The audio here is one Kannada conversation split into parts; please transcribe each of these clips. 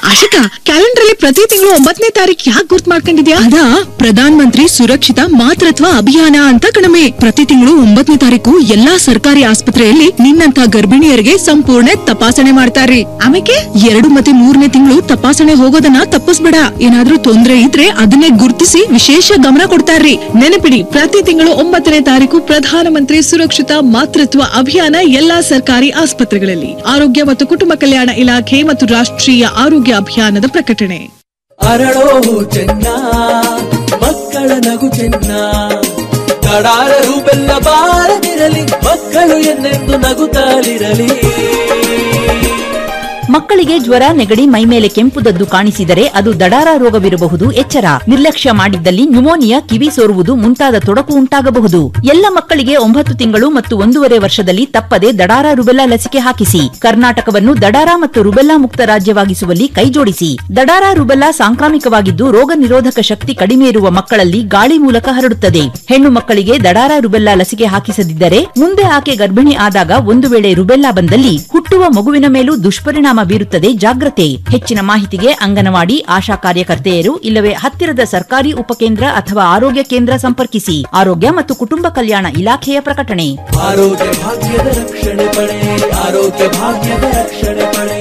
ಆಶಿಕಾ ಕ್ಯಾಲೆಂಡರ್ ಅಲ್ಲಿ ಪ್ರತಿ ತಿಂಗಳು ಒಂಬತ್ತನೇ ತಾರೀಕು ಯಾಕೆ ಗುರ್ತ್ ಮಾಡ್ಕೊಂಡಿದ್ಯಾ ಅದಾ ಪ್ರಧಾನ ಮಂತ್ರಿ ಸುರಕ್ಷಿತ ಮಾತೃತ್ವ ಅಭಿಯಾನ ಅಂತ ಕಣಮೆ ಪ್ರತಿ ತಿಂಗಳು ಒಂಬತ್ತನೇ ತಾರೀಕು ಎಲ್ಲಾ ಸರ್ಕಾರಿ ಆಸ್ಪತ್ರೆಯಲ್ಲಿ ನಿನ್ನಂತ ಗರ್ಭಿಣಿಯರಿಗೆ ಸಂಪೂರ್ಣ ತಪಾಸಣೆ ಮಾಡ್ತಾರ್ರಿ ಆಮೇಲೆ ಎರಡು ಮತ್ತೆ ಮೂರನೇ ತಿಂಗಳು ತಪಾಸಣೆ ಹೋಗೋದನ್ನ ತಪ್ಪಿಸ್ಬೇಡ ಏನಾದ್ರೂ ತೊಂದ್ರೆ ಇದ್ರೆ ಅದನ್ನೇ ಗುರ್ತಿಸಿ ವಿಶೇಷ ಗಮನ ಕೊಡ್ತಾರ್ರಿ ನೆನಪಿಡಿ ಪ್ರತಿ ತಿಂಗಳು ಒಂಬತ್ತನೇ ತಾರೀಕು ಪ್ರಧಾನಮಂತ್ರಿ ಸುರಕ್ಷಿತ ಮಾತೃತ್ವ ಅಭಿಯಾನ ಎಲ್ಲಾ ಸರ್ಕಾರಿ ಆಸ್ಪತ್ರೆಗಳಲ್ಲಿ ಆರೋಗ್ಯ ಮತ್ತು ಕುಟುಂಬ ಕಲ್ಯಾಣ ಇಲಾಖೆ ಮತ್ತು ರಾಷ್ಟ್ರೀಯ ಆರೋಗ್ಯ ಅಭಿಯಾನದ ಪ್ರಕಟಣೆ ಅರಳೋ ಚೆನ್ನ ಮಕ್ಕಳ ನಗು ಚೆನ್ನ ಕಡಾರರು ಬೆಲ್ಲ ಬಾರದಿರಲಿ ಮಕ್ಕಳು ಎನ್ನೆಂದು ನಗುತ್ತಾಲಿರಲಿ ಮಕ್ಕಳಿಗೆ ಜ್ವರ ನೆಗಡಿ ಮೈಮೇಲೆ ಕೆಂಪುದದ್ದು ಕಾಣಿಸಿದರೆ ಅದು ದಡಾರ ರೋಗವಿರಬಹುದು ಎಚ್ಚರ ನಿರ್ಲಕ್ಷ್ಯ ಮಾಡಿದ್ದಲ್ಲಿ ನ್ಯುಮೋನಿಯಾ ಕಿವಿ ಸೋರುವುದು ಮುಂತಾದ ತೊಡಕು ಉಂಟಾಗಬಹುದು ಎಲ್ಲ ಮಕ್ಕಳಿಗೆ ಒಂಬತ್ತು ತಿಂಗಳು ಮತ್ತು ಒಂದೂವರೆ ವರ್ಷದಲ್ಲಿ ತಪ್ಪದೆ ದಡಾರ ರುಬೆಲ್ಲಾ ಲಸಿಕೆ ಹಾಕಿಸಿ ಕರ್ನಾಟಕವನ್ನು ದಡಾರ ಮತ್ತು ರುಬೆಲ್ಲಾ ಮುಕ್ತ ರಾಜ್ಯವಾಗಿಸುವಲ್ಲಿ ಕೈಜೋಡಿಸಿ ದಡಾರ ರುಬೆಲ್ಲಾ ಸಾಂಕ್ರಾಮಿಕವಾಗಿದ್ದು ರೋಗ ನಿರೋಧಕ ಶಕ್ತಿ ಕಡಿಮೆ ಇರುವ ಮಕ್ಕಳಲ್ಲಿ ಗಾಳಿ ಮೂಲಕ ಹರಡುತ್ತದೆ ಹೆಣ್ಣು ಮಕ್ಕಳಿಗೆ ದಡಾರ ರುಬೆಲ್ಲಾ ಲಸಿಕೆ ಹಾಕಿಸದಿದ್ದರೆ ಮುಂದೆ ಆಕೆ ಗರ್ಭಿಣಿ ಆದಾಗ ಒಂದು ವೇಳೆ ರುಬೆಲ್ಲಾ ಬಂದಲ್ಲಿ ಹುಟ್ಟುವ ಮಗುವಿನ ಮೇಲೂ ದುಷ್ಪರಿಣಾಮ ಬೀರುತ್ತದೆ ಜಾಗ್ರತೆ ಹೆಚ್ಚಿನ ಮಾಹಿತಿಗೆ ಅಂಗನವಾಡಿ ಆಶಾ ಕಾರ್ಯಕರ್ತೆಯರು ಇಲ್ಲವೇ ಹತ್ತಿರದ ಸರ್ಕಾರಿ ಉಪಕೇಂದ್ರ ಅಥವಾ ಆರೋಗ್ಯ ಕೇಂದ್ರ ಸಂಪರ್ಕಿಸಿ ಆರೋಗ್ಯ ಮತ್ತು ಕುಟುಂಬ ಕಲ್ಯಾಣ ಇಲಾಖೆಯ ಪ್ರಕಟಣೆ ಆರೋಗ್ಯ ಭಾಗ್ಯದ ರಕ್ಷಣೆ ಪಡೆ ಆರೋಗ್ಯ ಭಾಗ್ಯದ ರಕ್ಷಣೆ ಪಡೆ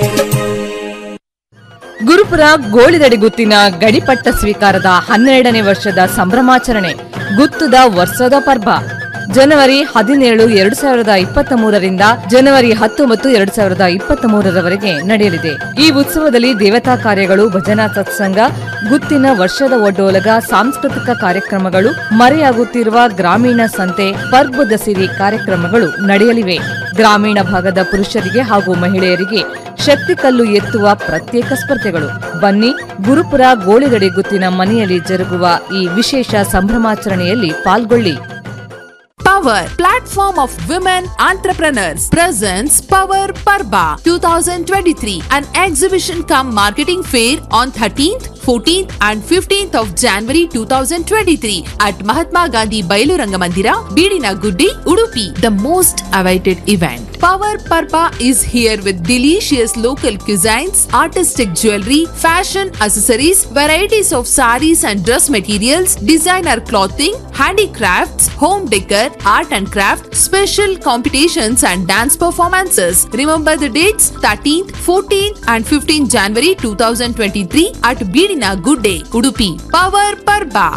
ಗುರುಪುರ ಗೋಳಿದಡಿ ಗುತ್ತಿನ ಗಡಿಪಟ್ಟ ಸ್ವೀಕಾರದ ಹನ್ನೆರಡನೇ ವರ್ಷದ ಸಂಭ್ರಮಾಚರಣೆ ಗುತ್ತುದ ವರ್ಷದ ಪರ್ವ ಜನವರಿ ಹದಿನೇಳು ಎರಡು ಸಾವಿರದ ಇಪ್ಪತ್ತ ಮೂರರಿಂದ ಜನವರಿ ಹತ್ತೊಂಬತ್ತು ಎರಡು ಸಾವಿರದ ಇಪ್ಪತ್ತ ಮೂರರವರೆಗೆ ನಡೆಯಲಿದೆ ಈ ಉತ್ಸವದಲ್ಲಿ ದೇವತಾ ಕಾರ್ಯಗಳು ಭಜನಾ ಸತ್ಸಂಗ ಗುತ್ತಿನ ವರ್ಷದ ಒಡ್ಡೋಲಗ ಸಾಂಸ್ಕೃತಿಕ ಕಾರ್ಯಕ್ರಮಗಳು ಮರೆಯಾಗುತ್ತಿರುವ ಗ್ರಾಮೀಣ ಸಂತೆ ಪರ್ಬದ ಸಿರಿ ಕಾರ್ಯಕ್ರಮಗಳು ನಡೆಯಲಿವೆ ಗ್ರಾಮೀಣ ಭಾಗದ ಪುರುಷರಿಗೆ ಹಾಗೂ ಮಹಿಳೆಯರಿಗೆ ಶಕ್ತಿ ಕಲ್ಲು ಎತ್ತುವ ಪ್ರತ್ಯೇಕ ಸ್ಪರ್ಧೆಗಳು ಬನ್ನಿ ಗುರುಪುರ ಗೋಳಿಗಡಿ ಗುತ್ತಿನ ಮನೆಯಲ್ಲಿ ಜರುಗುವ ಈ ವಿಶೇಷ ಸಂಭ್ರಮಾಚರಣೆಯಲ್ಲಿ ಪಾಲ್ಗೊಳ್ಳಿ Power Platform of Women Entrepreneurs presents Power Parba 2023, an exhibition cum marketing fair on 13th, 14th and 15th of January 2023 at Mahatma Gandhi Bailuranga Mandira, Bidina Guddi, Udupi. The most awaited event. Power Parba is here with delicious local cuisines, artistic jewelry, fashion accessories, varieties of saris and dress materials, designer clothing, handicrafts, home decor, art and craft, special competitions and dance performances. Remember the dates 13th, 14th and 15th January 2023 at Bidina Good Day, Udupi. Power Parba.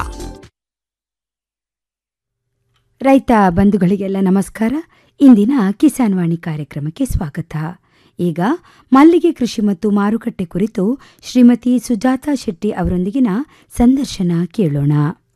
ರೈತ ಬಂಧುಗಳಿಗೆಲ್ಲ ನಮಸ್ಕಾರ ಇಂದಿನ ಕಿಸಾನ್ ವಾಣಿ ಕಾರ್ಯಕ್ರಮಕ್ಕೆ ಸ್ವಾಗತ ಈಗ ಮಲ್ಲಿಗೆ ಕೃಷಿ ಮತ್ತು ಮಾರುಕಟ್ಟೆ ಕುರಿತು ಶ್ರೀಮತಿ ಸುಜಾತಾ ಶೆಟ್ಟಿ ಅವರೊಂದಿಗಿನ ಸಂದರ್ಶನ ಕೇಳೋಣ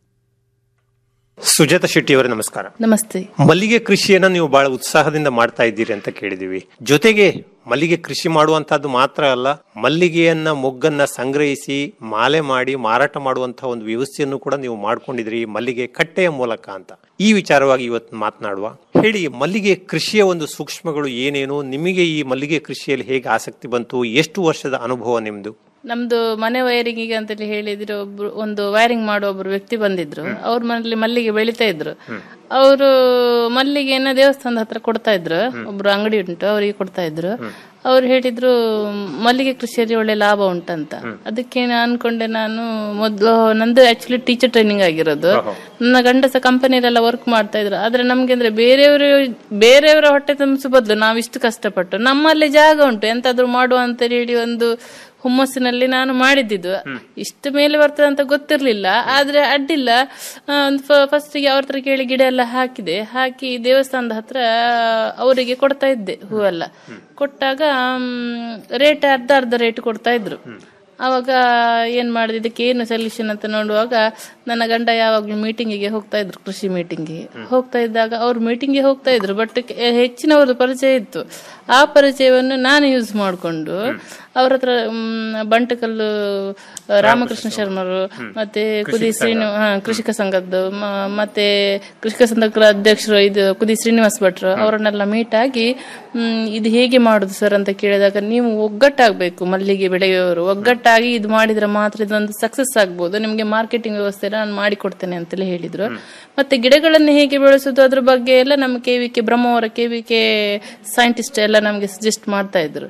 ಸುಜಾತ ಶೆಟ್ಟಿ ಅವರೇ ನಮಸ್ಕಾರ ನಮಸ್ತೆ ಮಲ್ಲಿಗೆ ಕೃಷಿಯನ್ನ ನೀವು ಬಹಳ ಉತ್ಸಾಹದಿಂದ ಮಾಡ್ತಾ ಇದ್ದೀರಿ ಅಂತ ಕೇಳಿದೀವಿ ಜೊತೆಗೆ ಮಲ್ಲಿಗೆ ಕೃಷಿ ಮಾಡುವಂತಹದ್ದು ಮಾತ್ರ ಅಲ್ಲ ಮಲ್ಲಿಗೆಯನ್ನ ಮೊಗ್ಗನ್ನ ಸಂಗ್ರಹಿಸಿ ಮಾಲೆ ಮಾಡಿ ಮಾರಾಟ ಮಾಡುವಂತಹ ಒಂದು ವ್ಯವಸ್ಥೆಯನ್ನು ಕೂಡ ನೀವು ಮಾಡ್ಕೊಂಡಿದ್ರಿ ಮಲ್ಲಿಗೆ ಕಟ್ಟೆಯ ಮೂಲಕ ಅಂತ ಈ ವಿಚಾರವಾಗಿ ಇವತ್ತು ಮಾತನಾಡುವ ಹೇಳಿ ಮಲ್ಲಿಗೆ ಕೃಷಿಯ ಒಂದು ಸೂಕ್ಷ್ಮಗಳು ಏನೇನು ನಿಮಗೆ ಈ ಮಲ್ಲಿಗೆ ಕೃಷಿಯಲ್ಲಿ ಹೇಗೆ ಆಸಕ್ತಿ ಬಂತು ಎಷ್ಟು ವರ್ಷದ ಅನುಭವ ನಿಮ್ದು ನಮ್ದು ಮನೆ ವೈರಿಂಗಿಗೆ ಅಂತೇಳಿ ಹೇಳಿದ್ರು ಒಬ್ರು ಒಂದು ವೈರಿಂಗ್ ಮಾಡೋ ಒಬ್ರು ವ್ಯಕ್ತಿ ಬಂದಿದ್ರು ಅವ್ರ ಮನೇಲಿ ಮಲ್ಲಿಗೆ ಬೆಳಿತಾ ಇದ್ರು ಅವರು ಮಲ್ಲಿಗೆಯನ್ನ ದೇವಸ್ಥಾನದ ಹತ್ರ ಕೊಡ್ತಾ ಇದ್ರು ಒಬ್ರು ಅಂಗಡಿ ಉಂಟು ಅವರಿಗೆ ಕೊಡ್ತಾ ಇದ್ರು ಅವ್ರು ಹೇಳಿದ್ರು ಮಲ್ಲಿಗೆ ಕೃಷಿಯಲ್ಲಿ ಒಳ್ಳೆ ಲಾಭ ಉಂಟಂತ ಅದಕ್ಕೆ ನಾನು ಅನ್ಕೊಂಡೆ ನಾನು ಮೊದ್ಲು ನಂದು ಆಕ್ಚುಲಿ ಟೀಚರ್ ಟ್ರೈನಿಂಗ್ ಆಗಿರೋದು ನನ್ನ ಗಂಡ ಸಹ ಕಂಪನಿಲೆಲ್ಲ ವರ್ಕ್ ಮಾಡ್ತಾ ಇದ್ರು ಆದ್ರೆ ನಮ್ಗೆ ಅಂದ್ರೆ ಬೇರೆಯವರು ಬೇರೆಯವರ ಹೊಟ್ಟೆ ತುಂಬಿಸೋ ಬದಲು ನಾವಿಷ್ಟು ಕಷ್ಟಪಟ್ಟು ನಮ್ಮಲ್ಲಿ ಜಾಗ ಉಂಟು ಎಂತಾದ್ರೂ ಮಾಡುವ ಅಂತ ಹೇಳಿ ಒಂದು ಹುಮ್ಮಸ್ಸಿನಲ್ಲಿ ನಾನು ಮಾಡಿದ್ದಿದ್ದು ಇಷ್ಟು ಮೇಲೆ ಬರ್ತದೆ ಅಂತ ಗೊತ್ತಿರ್ಲಿಲ್ಲ ಆದ್ರೆ ಅಡ್ಡಿಲ್ಲ ಫಸ್ಟಿಗೆ ಅವ್ರ ಹತ್ರ ಕೇಳಿ ಗಿಡ ಎಲ್ಲ ಹಾಕಿದೆ ಹಾಕಿ ದೇವಸ್ಥಾನದ ಹತ್ರ ಅವರಿಗೆ ಕೊಡ್ತಾ ಇದ್ದೆ ಹೂವೆಲ್ಲ ಕೊಟ್ಟಾಗ ರೇಟ್ ಅರ್ಧ ಅರ್ಧ ರೇಟ್ ಕೊಡ್ತಾ ಇದ್ರು ಅವಾಗ ಏನ್ ಮಾಡಿದೆ ಇದಕ್ಕೆ ಏನು ಸೊಲ್ಯೂಷನ್ ಅಂತ ನೋಡುವಾಗ ನನ್ನ ಗಂಡ ಯಾವಾಗ್ಲೂ ಮೀಟಿಂಗಿಗೆ ಹೋಗ್ತಾ ಇದ್ರು ಕೃಷಿ ಮೀಟಿಂಗಿಗೆ ಹೋಗ್ತಾ ಇದ್ದಾಗ ಅವ್ರು ಮೀಟಿಂಗ್ಗೆ ಹೋಗ್ತಾ ಇದ್ರು ಬಟ್ ಹೆಚ್ಚಿನವ್ರದ್ದು ಪರಿಚಯ ಇತ್ತು ಆ ಪರಿಚಯವನ್ನು ನಾನು ಯೂಸ್ ಮಾಡಿಕೊಂಡು ಅವ್ರ ಹತ್ರ ಮ್, ಬಂಟಕಲ್ಲು ಆ, ರಾಮಕೃಷ್ಣ ಶರ್ಮರು ಮತ್ತೆ ಕುದಿ ಶ್ರೀನು ಹಾ, ಕೃಷಿಕ ಸಂಘದ್ದು ಮ- ಮತ್ತೆ ಕೃಷಿಕ ಸಂಘದ ಅಧ್ಯಕ್ಷರು ಇದು ಕುದಿ ಶ್ರೀನಿವಾಸ್ ಭಟ್ರು ಅವರನ್ನೆಲ್ಲ ಮೀಟ್ ಆಗಿ ಮ್, ಇದು ಹೇಗೆ ಮಾಡುದು ಸರ್ ಅಂತ ಕೇಳಿದಾಗ ನೀವು ಒಗ್ಗಟ್ಟಾಗಬೇಕು ಮಲ್ಲಿಗೆ ಬೆಳೆಯುವವರು ಒಗ್ಗಟ್ಟಾಗಿ ಇದು ಮಾಡಿದ್ರೆ ಮಾತ್ರ ಇದೊಂದು ಸಕ್ಸಸ್ ಆಗ್ಬೋದು ನಿಮಗೆ ಮಾರ್ಕೆಟಿಂಗ್ ವ್ಯವಸ್ಥೆ ನಾನು ಮಾಡಿಕೊಡ್ತೇನೆ ಅಂತಲೇ ಹೇಳಿದ್ರು ಮತ್ತೆ ಗಿಡಗಳನ್ನು ಹೇಗೆ ಬೆಳೆಸೋದು ಅದ್ರ ಬಗ್ಗೆ ಎಲ್ಲ ನಮ್ಮ K V K Brahmavar K V K scientist ಎಲ್ಲ ನಮಗೆ ಸಜೆಸ್ಟ್ ಮಾಡ್ತಾ ಇದ್ರು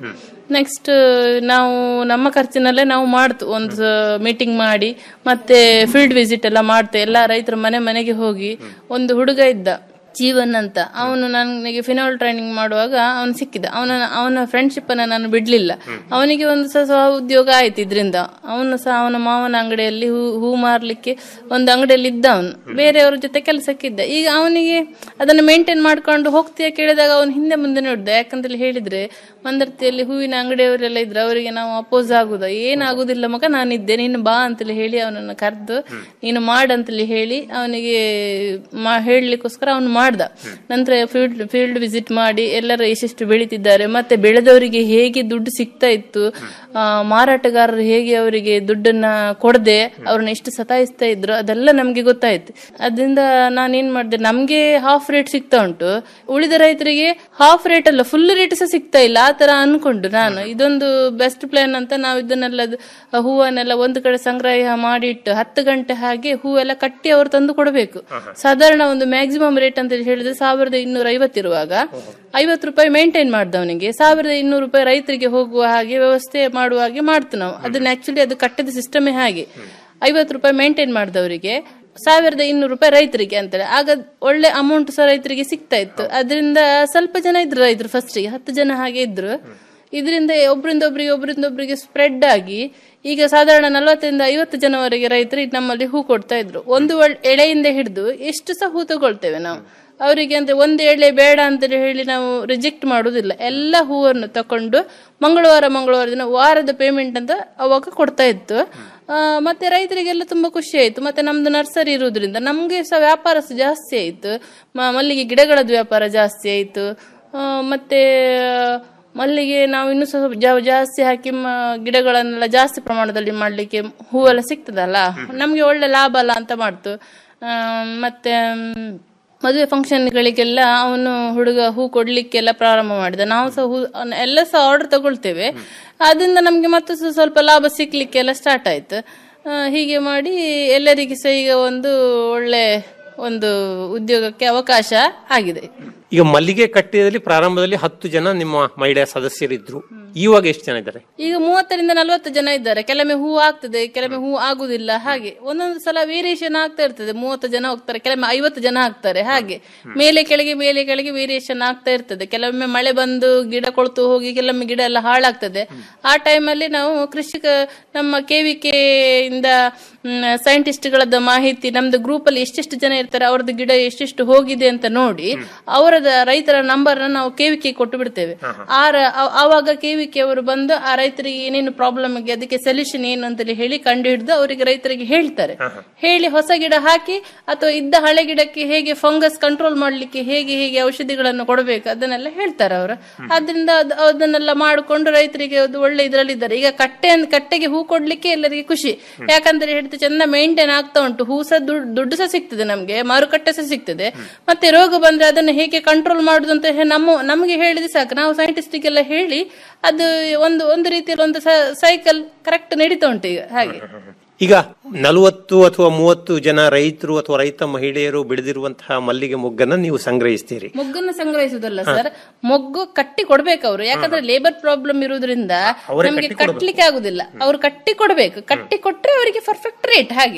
ನೆಕ್ಸ್ಟ್ ನಾವು ನಮ್ಮ ಖರ್ಚಿನಲ್ಲೇ ನಾವು ಮಾಡ್ತು ಒಂದು ಮೀಟಿಂಗ್ ಮಾಡಿ ಮತ್ತೆ ಫೀಲ್ಡ್ ವಿಸಿಟ್ ಎಲ್ಲ ಮಾಡ್ತೆ ಎಲ್ಲ ರೈತರ ಮನೆ ಮನೆಗೆ ಹೋಗಿ ಒಂದು ಹುಡುಗ ಇದ್ದ ಜೀವನ್ ಅಂತ ಅವನು ನನಗೆ ಫಿನಾಲ್ ಟ್ರೈನಿಂಗ್ ಮಾಡುವಾಗ ಅವನು ಸಿಕ್ಕಿದ ಅವನ ಅವನ ಫ್ರೆಂಡ್ಶಿಪ್ ಅನ್ನ ನಾನು ಬಿಡ್ಲಿಲ್ಲ ಅವನಿಗೆ ಒಂದು ಸಹ ಸ್ವ ಉದ್ಯೋಗ ಆಯ್ತು ಇದ್ರಿಂದ ಅವನು ಸಹ ಅವನ ಮಾವನ ಅಂಗಡಿಯಲ್ಲಿ ಹೂ ಹೂ ಮಾರ್ಲಿಕ್ಕೆ ಒಂದು ಅಂಗಡಿಯಲ್ಲಿ ಇದ್ದ ಅವನು ಬೇರೆಯವ್ರ ಜೊತೆ ಕೆಲಸಕ್ಕಿದ್ದ ಈಗ ಅವನಿಗೆ ಅದನ್ನು ಮೇಂಟೈನ್ ಮಾಡ್ಕೊಂಡು ಹೋಗ್ತೀಯ ಕೇಳಿದಾಗ ಅವನು ಹಿಂದೆ ಮುಂದೆ ನೋಡ್ದ ಯಾಕಂತೇಳಿ ಹೇಳಿದ್ರೆ ಮಂದರ್ತಿಯಲ್ಲಿ ಹೂವಿನ ಅಂಗಡಿಯವರೆಲ್ಲ ಇದ್ರೆ ಅವರಿಗೆ ನಾವು ಅಪೋಸ್ ಆಗುದ ಏನಾಗುದಿಲ್ಲ ಮಗ ನಾನಿದ್ದೆ ನೀನು ಬಾ ಅಂತೇಳಿ ಹೇಳಿ ಅವನನ್ನು ಕರೆದು ನೀನು ಮಾಡಂತೇಳಿ ಹೇಳಿ ಅವನಿಗೆ ಮಾ ಹೇಳಲಿಕ್ಕೋಸ್ಕರ ಅವನು ಮಾಡ್ದ ನಂತರ ಫೀಲ್ಡ್ ಫೀಲ್ಡ್ ವಿಸಿಟ್ ಮಾಡಿ ಎಲ್ಲರೂ ಎಷ್ಟೆಷ್ಟು ಬೆಳೀತಿದ್ದಾರೆ ಮತ್ತೆ ಬೆಳೆದವರಿಗೆ ಹೇಗೆ ದುಡ್ಡು ಸಿಗ್ತಾ ಇತ್ತು ಆ, ಮಾರಾಟಗಾರರು ಹೇಗೆ ಅವರಿಗೆ ದುಡ್ಡನ್ನ ಕೊಡದೆ ಅವ್ರನ್ನ ಎಷ್ಟು ಸತಾಯಿಸ್ತಾ ಇದ್ರು ಅದೆಲ್ಲ ನಮ್ಗೆ ಗೊತ್ತಾಯ್ತು ಅದರಿಂದ ನಾನೇನ್ ಮಾಡಿದೆ ನಮ್ಗೆ ಹಾಫ್ ರೇಟ್ ಸಿಗ್ತಾ ಉಂಟು ಉಳಿದ ರೈತರಿಗೆ ಹಾಫ್ ರೇಟ್ ಅಲ್ಲ ಫುಲ್ ರೇಟ್ ಸಹ ಸಿಗ್ತಾ ಇಲ್ಲ ಆ ತರ ಅನ್ಕೊಂಡು ನಾನು ಇದೊಂದು ಬೆಸ್ಟ್ ಪ್ಲಾನ್ ಅಂತ ನಾವು ಇದನ್ನೆಲ್ಲ ದ್- ಹೂವನ್ನೆಲ್ಲ ಒಂದು ಕಡೆ ಸಂಗ್ರಹ ಮಾಡಿಟ್ಟು ಹತ್ತು ಗಂಟೆ ಹಾಗೆ ಹೂವೆಲ್ಲ ಕಟ್ಟಿ ಅವರು ತಂದು ಕೊಡಬೇಕು ಸಾಧಾರಣ ಒಂದು ಮ್ಯಾಕ್ಸಿಮಮ್ ರೇಟ್ ಅಂತ ಹೇಳಿದ್ರೆ ಸಾವಿರದ ಇನ್ನೂರ ಐವತ್ತಿರುವಾಗ ಐವತ್ತು ರೂಪಾಯಿ ಮೇಂಟೈನ್ ಮಾಡ್ದವನಿಗೆ ಸಾವಿರದ ಇನ್ನೂರು ರೂಪಾಯಿ ರೈತರಿಗೆ ಹೋಗುವ ಹಾಗೆ ವ್ಯವಸ್ಥೆ ಮಾಡುವ ಹಾಗೆ ಮಾಡ್ತು ನಾವು ಅದನ್ನ ಆಕ್ಚುಲಿ ಅದು ಕಟ್ಟಿದ ಸಿಸ್ಟಮೇ ಹಾಗೆ ಐವತ್ತು ರೂಪಾಯಿ ಮೇಂಟೈನ್ ಮಾಡಿದವರಿಗೆ ಸಾವಿರದ ಇನ್ನೂರು ರೂಪಾಯಿ ರೈತರಿಗೆ ಅಂತೇಳಿ ಆಗ ಒಳ್ಳೆ ಅಮೌಂಟ್ ಸಹ ರೈತರಿಗೆ ಸಿಗ್ತಾ ಇತ್ತು ಅದರಿಂದ ಸ್ವಲ್ಪ ಜನ ಇದ್ರು ರೈತರು ಫಸ್ಟಿಗೆ ಹತ್ತು ಜನ ಹಾಗೆ ಇದ್ರು ಇದರಿಂದ ಒಬ್ರಿಂದ ಒಬ್ರಿಗೆ ಒಬ್ರಿಂದ ಒಬ್ರಿಗೆ ಸ್ಪ್ರೆಡ್ ಆಗಿ ಈಗ ಸಾಧಾರಣ ನಲವತ್ತರಿಂದ ಐವತ್ತು ಜನವರೆಗೆ ರೈತರು ಈಗ ನಮ್ಮಲ್ಲಿ ಹೂ ಕೊಡ್ತಾ ಇದ್ರು ಒಂದು ಒಳ್- ಎಳೆಯಿಂದ ಹಿಡಿದು ಎಷ್ಟು ಸಹ ಹೂ ತಗೊಳ್ತೇವೆ ನಾವು ಅವರಿಗೆ ಅಂದ್ರೆ ಒಂದು ಎಳೆ ಬೇಡ ಅಂತ ಹೇಳಿ ನಾವು ರಿಜೆಕ್ಟ್ ಮಾಡುವುದಿಲ್ಲ ಎಲ್ಲ ಹೂವನ್ನು ತಕೊಂಡು ಮಂಗಳವಾರ ಮಂಗಳವಾರ ದಿನ ವಾರದ ಪೇಮೆಂಟ್ ಅಂತ ಅವಾಗ ಕೊಡ್ತಾ ಇತ್ತು ಆ, ಮತ್ತೆ ರೈತರಿಗೆಲ್ಲ ತುಂಬಾ ಖುಷಿ ಆಯ್ತು ಮತ್ತೆ ನಮ್ದು ನರ್ಸರಿ ಇರುವುದರಿಂದ ನಮ್ಗೆ ಸಹ ವ್ಯಾಪಾರ ಸಹ ಜಾಸ್ತಿ ಆಯ್ತು ಮ- ಮಲ್ಲಿಗೆ ಗಿಡಗಳದ್ದು ವ್ಯಾಪಾರ ಜಾಸ್ತಿ ಆಯ್ತು ಆ, ಮತ್ತೆ ಮಲ್ಲಿಗೆ ನಾವು ಇನ್ನೂ ಸ್ವಲ್ಪ ಜಾ- ಜಾಸ್ತಿ ಹಾಕಿ ಮ- ಗಿಡಗಳನ್ನೆಲ್ಲ ಜಾಸ್ತಿ ಪ್ರಮಾಣದಲ್ಲಿ ಮಾಡ್ಲಿಕ್ಕೆ ಹೂವೆಲ್ಲ ಸಿಗ್ತದಲ್ಲ ನಮ್ಗೆ ಒಳ್ಳೆ ಲಾಭ ಅಲ್ಲ ಅಂತ ಮಾಡ್ತು ಆ, ಮತ್ತೆ ಮ್, ಮದುವೆ ಫಂಕ್ಷನ್ಗಳಿಗೆಲ್ಲ ಅವನು ಹುಡುಗ ಹೂ ಕೊಡ್ಲಿಕ್ಕೆಲ್ಲ ಪ್ರಾರಂಭ ಮಾಡಿದ ನಾವು ಸಹ ಹೂ ಅವ್ನ ಎಲ್ಲ ಸಹ ಆರ್ಡರ್ ತಗೊಳ್ತೇವೆ ಅದರಿಂದ ನಮ್ಗೆ ಮತ್ತೆ ಸಹ ಸ್ವಲ್ಪ ಲಾಭ ಸಿಕ್ಲಿಕ್ಕೆಲ್ಲ ಸ್ಟಾರ್ಟ್ ಆಯ್ತು ಆ, ಹೀಗೆ ಮಾಡಿ ಎಲ್ಲರಿಗೆ ಸಹ ಈಗ ಒಂದು ಒಳ್ಳೆ ಒಂದು ಉದ್ಯೋಗಕ್ಕೆ ಅವಕಾಶ ಆಗಿದೆ ಈಗ ಮಲ್ಲಿಗೆ ಕಟ್ಟಿದಲ್ಲಿ ಪ್ರಾರಂಭದಲ್ಲಿ ಹತ್ತು ಜನ ನಿಮ್ಮ ಮಹಿಳೆಯ ಸದಸ್ಯರಿದ್ರು ಇವಾಗ ಎಷ್ಟು ಜನ ಇದ್ದಾರೆ ಈಗ ಮೂವತ್ತರಿಂದ ನಲವತ್ತು ಜನ ಇದ್ದಾರೆ ಕೆಲವೊಮ್ಮೆ ಹೂ ಆಗ್ತದೆ ಕೆಲವೊಮ್ಮೆ ಹೂ ಆಗುದಿಲ್ಲ ಹಾಗೆ ಒಂದೊಂದು ಸಲ ವೇರಿಯೇಷನ್ ಆಗ್ತಾ ಇರ್ತದೆ ಮೂವತ್ತು ಜನ ಹೋಗ್ತಾರೆ ಕೆಲವೊಮ್ಮೆ ಐವತ್ತು ಜನ ಆಗ್ತಾರೆ ಹಾಗೆ ಮೇಲೆ ಕೆಳಗೆ ಮೇಲೆ ಕೆಳಗೆ ವೇರಿಯೇಷನ್ ಆಗ್ತಾ ಇರ್ತದೆ ಕೆಲವೊಮ್ಮೆ ಮಳೆ ಬಂದು ಗಿಡ ಕೊಳ್ತು ಹೋಗಿ ಕೆಲವೊಮ್ಮೆ ಗಿಡ ಎಲ್ಲ ಹಾಳಾಗ್ತದೆ ಆ ಟೈಮಲ್ಲಿ ನಾವು ಕೃಷಿಕ ನಮ್ಮ ಕೆವಿಕೆ ಇಂದ ಸೈಂಟಿಸ್ಟ್ಗಳದ್ದು ಮಾಹಿತಿ ನಮ್ದು ಗ್ರೂಪ್ ಅಲ್ಲಿ ಎಷ್ಟೆಷ್ಟು ಜನ ಇರ್ತಾರೆ ಅವ್ರದ್ದು ಗಿಡ ಎಷ್ಟೆಷ್ಟು ಹೋಗಿದೆ ಅಂತ ನೋಡಿ ಅವರದ ರೈತರ ನಂಬರ್ ನಾವು ಕೆವಿಕೆ ಕೊಟ್ಟು ಬಿಡ್ತೇವೆ ಆ ರ- ಆ- ಆವಾಗ ಕೆವಿಕೆ ಅವರು ಬಂದು ಆ ರೈತರಿಗೆ ಏನೇನು ಪ್ರಾಬ್ಲಮ್ ಆಗಿ ಅದಕ್ಕೆ ಸೊಲ್ಯೂಷನ್ ಏನು ಅಂತೇಳಿ ಹೇಳಿ ಕಂಡು ಹಿಡಿದು ಅವರಿಗೆ ರೈತರಿಗೆ ಹೇಳ್ತಾರೆ ಹೇಳಿ ಹೊಸ ಗಿಡ ಹಾಕಿ ಅಥವಾ ಇದ್ದ ಹಳೆ ಗಿಡಕ್ಕೆ ಹೇಗೆ ಫಂಗಸ್ ಕಂಟ್ರೋಲ್ ಮಾಡ್ಲಿಕ್ಕೆ ಹೇಗೆ ಹೇಗೆ ಔಷಧಿಗಳನ್ನು ಕೊಡಬೇಕು ಅದನ್ನೆಲ್ಲ ಹೇಳ್ತಾರೆ ಅವರು ಅದರಿಂದ ಅದ್- ಅದನ್ನೆಲ್ಲ ಮಾಡಿಕೊಂಡು ರೈತರಿಗೆ ಅದು ಒಳ್ಳೆ ಇದ್ರಲ್ಲಿದ್ದಾರೆ ಈಗ ಕಟ್ಟೆ ಅಂದ್- ಕಟ್ಟೆಗೆ ಹೂ ಕೊಡ್ಲಿಕ್ಕೆ ಎಲ್ಲರಿಗೆ ಖುಷಿ ಯಾಕಂದ್ರೆ ಹಿಡಿದು ಚಂದ ಮೇಂಟೈನ್ ಆಗ್ತಾ ಉಂಟು ಹೂ ಸಹ ದುಡ್ಡು ದುಡ್ಡು ಸಹ ಸಿಗ್ತದೆ ನಮ್ಗೆ ಮಾರುಕಟ್ಟೆ ಸಹ ಸಿಗ್ತದೆ ಮತ್ತೆ ರೋಗ ಬಂದ್ರೆ ಅದನ್ನು ಹೇಗೆ ಕಂಟ್ರೋಲ್ ಮಾಡುದು ಅಂತ ಹೇ- ನಮ್ಮ ನಮಗೆ ಹೇಳಿದ್ರೆ ಸಾಕು ನಾವು ಸೈಂಟಿಸ್ಟಿಗೆಲ್ಲ ಹೇಳಿ ಅದು ಒಂದು ಒಂದು ರೀತಿಯಲ್ಲಿ ಒಂದು ಸೈಕಲ್ ಕರೆಕ್ಟ್ ನಡೀತಾ ಉಂಟು ಈಗ ಹಾಗೆ ಈಗ ನಲವತ್ತು ಅಥವಾ ಮೂವತ್ತು ಜನ ರೈತರು ಅಥವಾ ರೈತ ಮಹಿಳೆಯರು ಬೆಳೆದಿರುವಂತಹ ಮಲ್ಲಿಗೆ ಮೊಗ್ಗನ್ನ ನೀವು ಸಂಗ್ರಹಿಸ್ತೀರಿ ಮೊಗ್ಗನ್ನು ಸಂಗ್ರಹಿಸುದಲ್ಲ ಸರ್ ಮೊಗ್ಗು ಕಟ್ಟಿ ಕೊಡ್ಬೇಕು ಅವರು ಯಾಕಂದ್ರೆ ಲೇಬರ್ ಪ್ರಾಬ್ಲಮ್ ಇರುವುದರಿಂದ ಅವರೇ ನಮಗೆ ಕಟ್ಟಿ ಕೊಡ್ಬೇಕು. ಕಟ್ಲಿಕ್ಕೆ ಆಗುದಿಲ್ಲ ಅವ್ರು ಕಟ್ಟಿ ಕೊಡ್ಬೇಕು ಕಟ್ಟಿ ಕೊಟ್ರೆ ಅವರಿಗೆ ಪರ್ಫೆಕ್ಟ್ ರೇಟ್ ಹಾಗೆ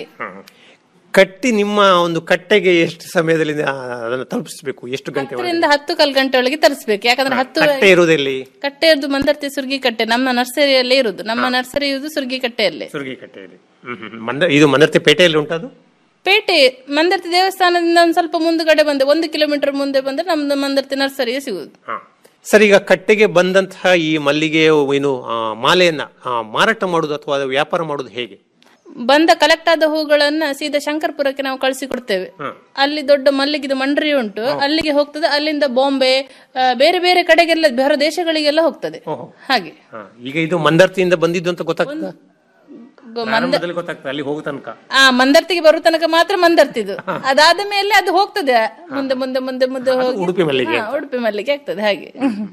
ಕಟ್ಟಿ ನಿಮ್ಮ ಒಂದು ಕಟ್ಟೆಗೆ ಎಷ್ಟು ಸಮಯದಲ್ಲಿ ಆ, ಅದನ್ನು ತಲುಪಿಸಬೇಕು ಎಷ್ಟು ಗಂಟೆ ಒಳಗೆ? ಹತ್ತರಿಂದ ಹತ್ತು ಕಾಲ್ ಗಂಟೆ ಒಳಗೆ ತರಿಸ್ಬೇಕು ಯಾಕಂದ್ರೆ ಹತ್ತು ಕಟ್ಟೆ ಇರುವುದೆಲ್ಲಿ ಕಟ್ಟೆ ಇರೋದು ಮಂದರ್ತಿ ಸುರ್ಗಿ ಕಟ್ಟೆ ನಮ್ಮ ನರ್ಸರಿಯಲ್ಲೇ ಇರುದು ನಮ್ಮ ನರ್ಸರಿ ಇರುದು ಸುರ್ಗಿ ಕಟ್ಟೆಯಲ್ಲೇ ಸುರ್ಗಿ ಕಟ್ಟೆಯಲ್ಲಿ ಹ್ಮ್, ಹ್ಮ್. ಮಂದ ಇದು ಮಂದರ್ತಿ ಪೇಟೆಯಲ್ಲಿ ಉಂಟದು ಪೇಟೆ ಮಂದರ್ತಿ ದೇವಸ್ಥಾನದಿಂದ ಒಂದು ಸ್ವಲ್ಪ ಮುಂದುಗಡೆ ಬಂದೆ ಒಂದು ಕಿಲೋಮೀಟರ್ ಮುಂದೆ ಬಂದ್ರೆ ನಮ್ದು ಮಂದರ್ತಿ ನರ್ಸರಿಯೇ ಸಿಗುದು ಸರ್ ಈಗ ಕಟ್ಟೆಗೆ ಬಂದಂತಹ ಈ ಮಲ್ಲಿಗೆ ಏನು ಆ, ಮಾಲೆಯನ್ನ ಆ, ಮಾರಾಟ ಮಾಡುದು ಅಥವಾ ಅದು ವ್ಯಾಪಾರ ಮಾಡುದು ಹೇಗೆ ಬಂದ ಕಲೆಕ್ಟ್ ಆದ ಹೂಗಳನ್ನ ಸೀದಾ ಶಂಕರ್ಪುರಕ್ಕೆ ನಾವು ಕಳಿಸಿ ಕೊಡ್ತೇವೆ ಅಲ್ಲಿ ದೊಡ್ಡ ಮಲ್ಲಿಗಿದ ಮಂಡ್ರಿ ಉಂಟು ಅಲ್ಲಿಗೆ ಹೋಗ್ತದೆ ಅಲ್ಲಿಂದ ಬಾಂಬೆ ಆ, ಬೇರೆ ಬೇರೆ ಕಡೆಗೆಲ್ಲ ಬೇರೆ ದೇಶಗಳಿಗೆಲ್ಲ ಹೋಗ್ತದೆ ಹಾಗೆ ಹಾ, ಈಗ ಇದು ಮಂದರ್ತಿಯಿಂದ ಬಂದಿದ್ದು ಅಂತ ಗೊತ್ತಾಗ್ತದೆ ಗೊ- ಪ್ರಾರಂಭದಲ್ಲಿ ಗೊತ್ತಾಗ್ತದೆ ಅಲ್ಲಿ ಹೋಗೋ ತನಕ ಆ ಮಂದರ್ತಿಗೆ ಬರೋ ತನಕ ಮಾತ್ರ ಮಂದರ್ತಿದು ಅದಾದ ಮೇಲೆ ಅದು ಹೋಗ್ತದೆ ಮುಂದೆ ಮುಂದೆ ಮುಂದೆ ಮುಂದೆ ಹೋಗಿ ಉಡುಪಿ ಮಲ್ಲಿಗೆ ಹಾ, ಉಡುಪಿ ಮಲ್ಲಿಗೆ ಆಗ್ತದೆ ಹಾಗೆ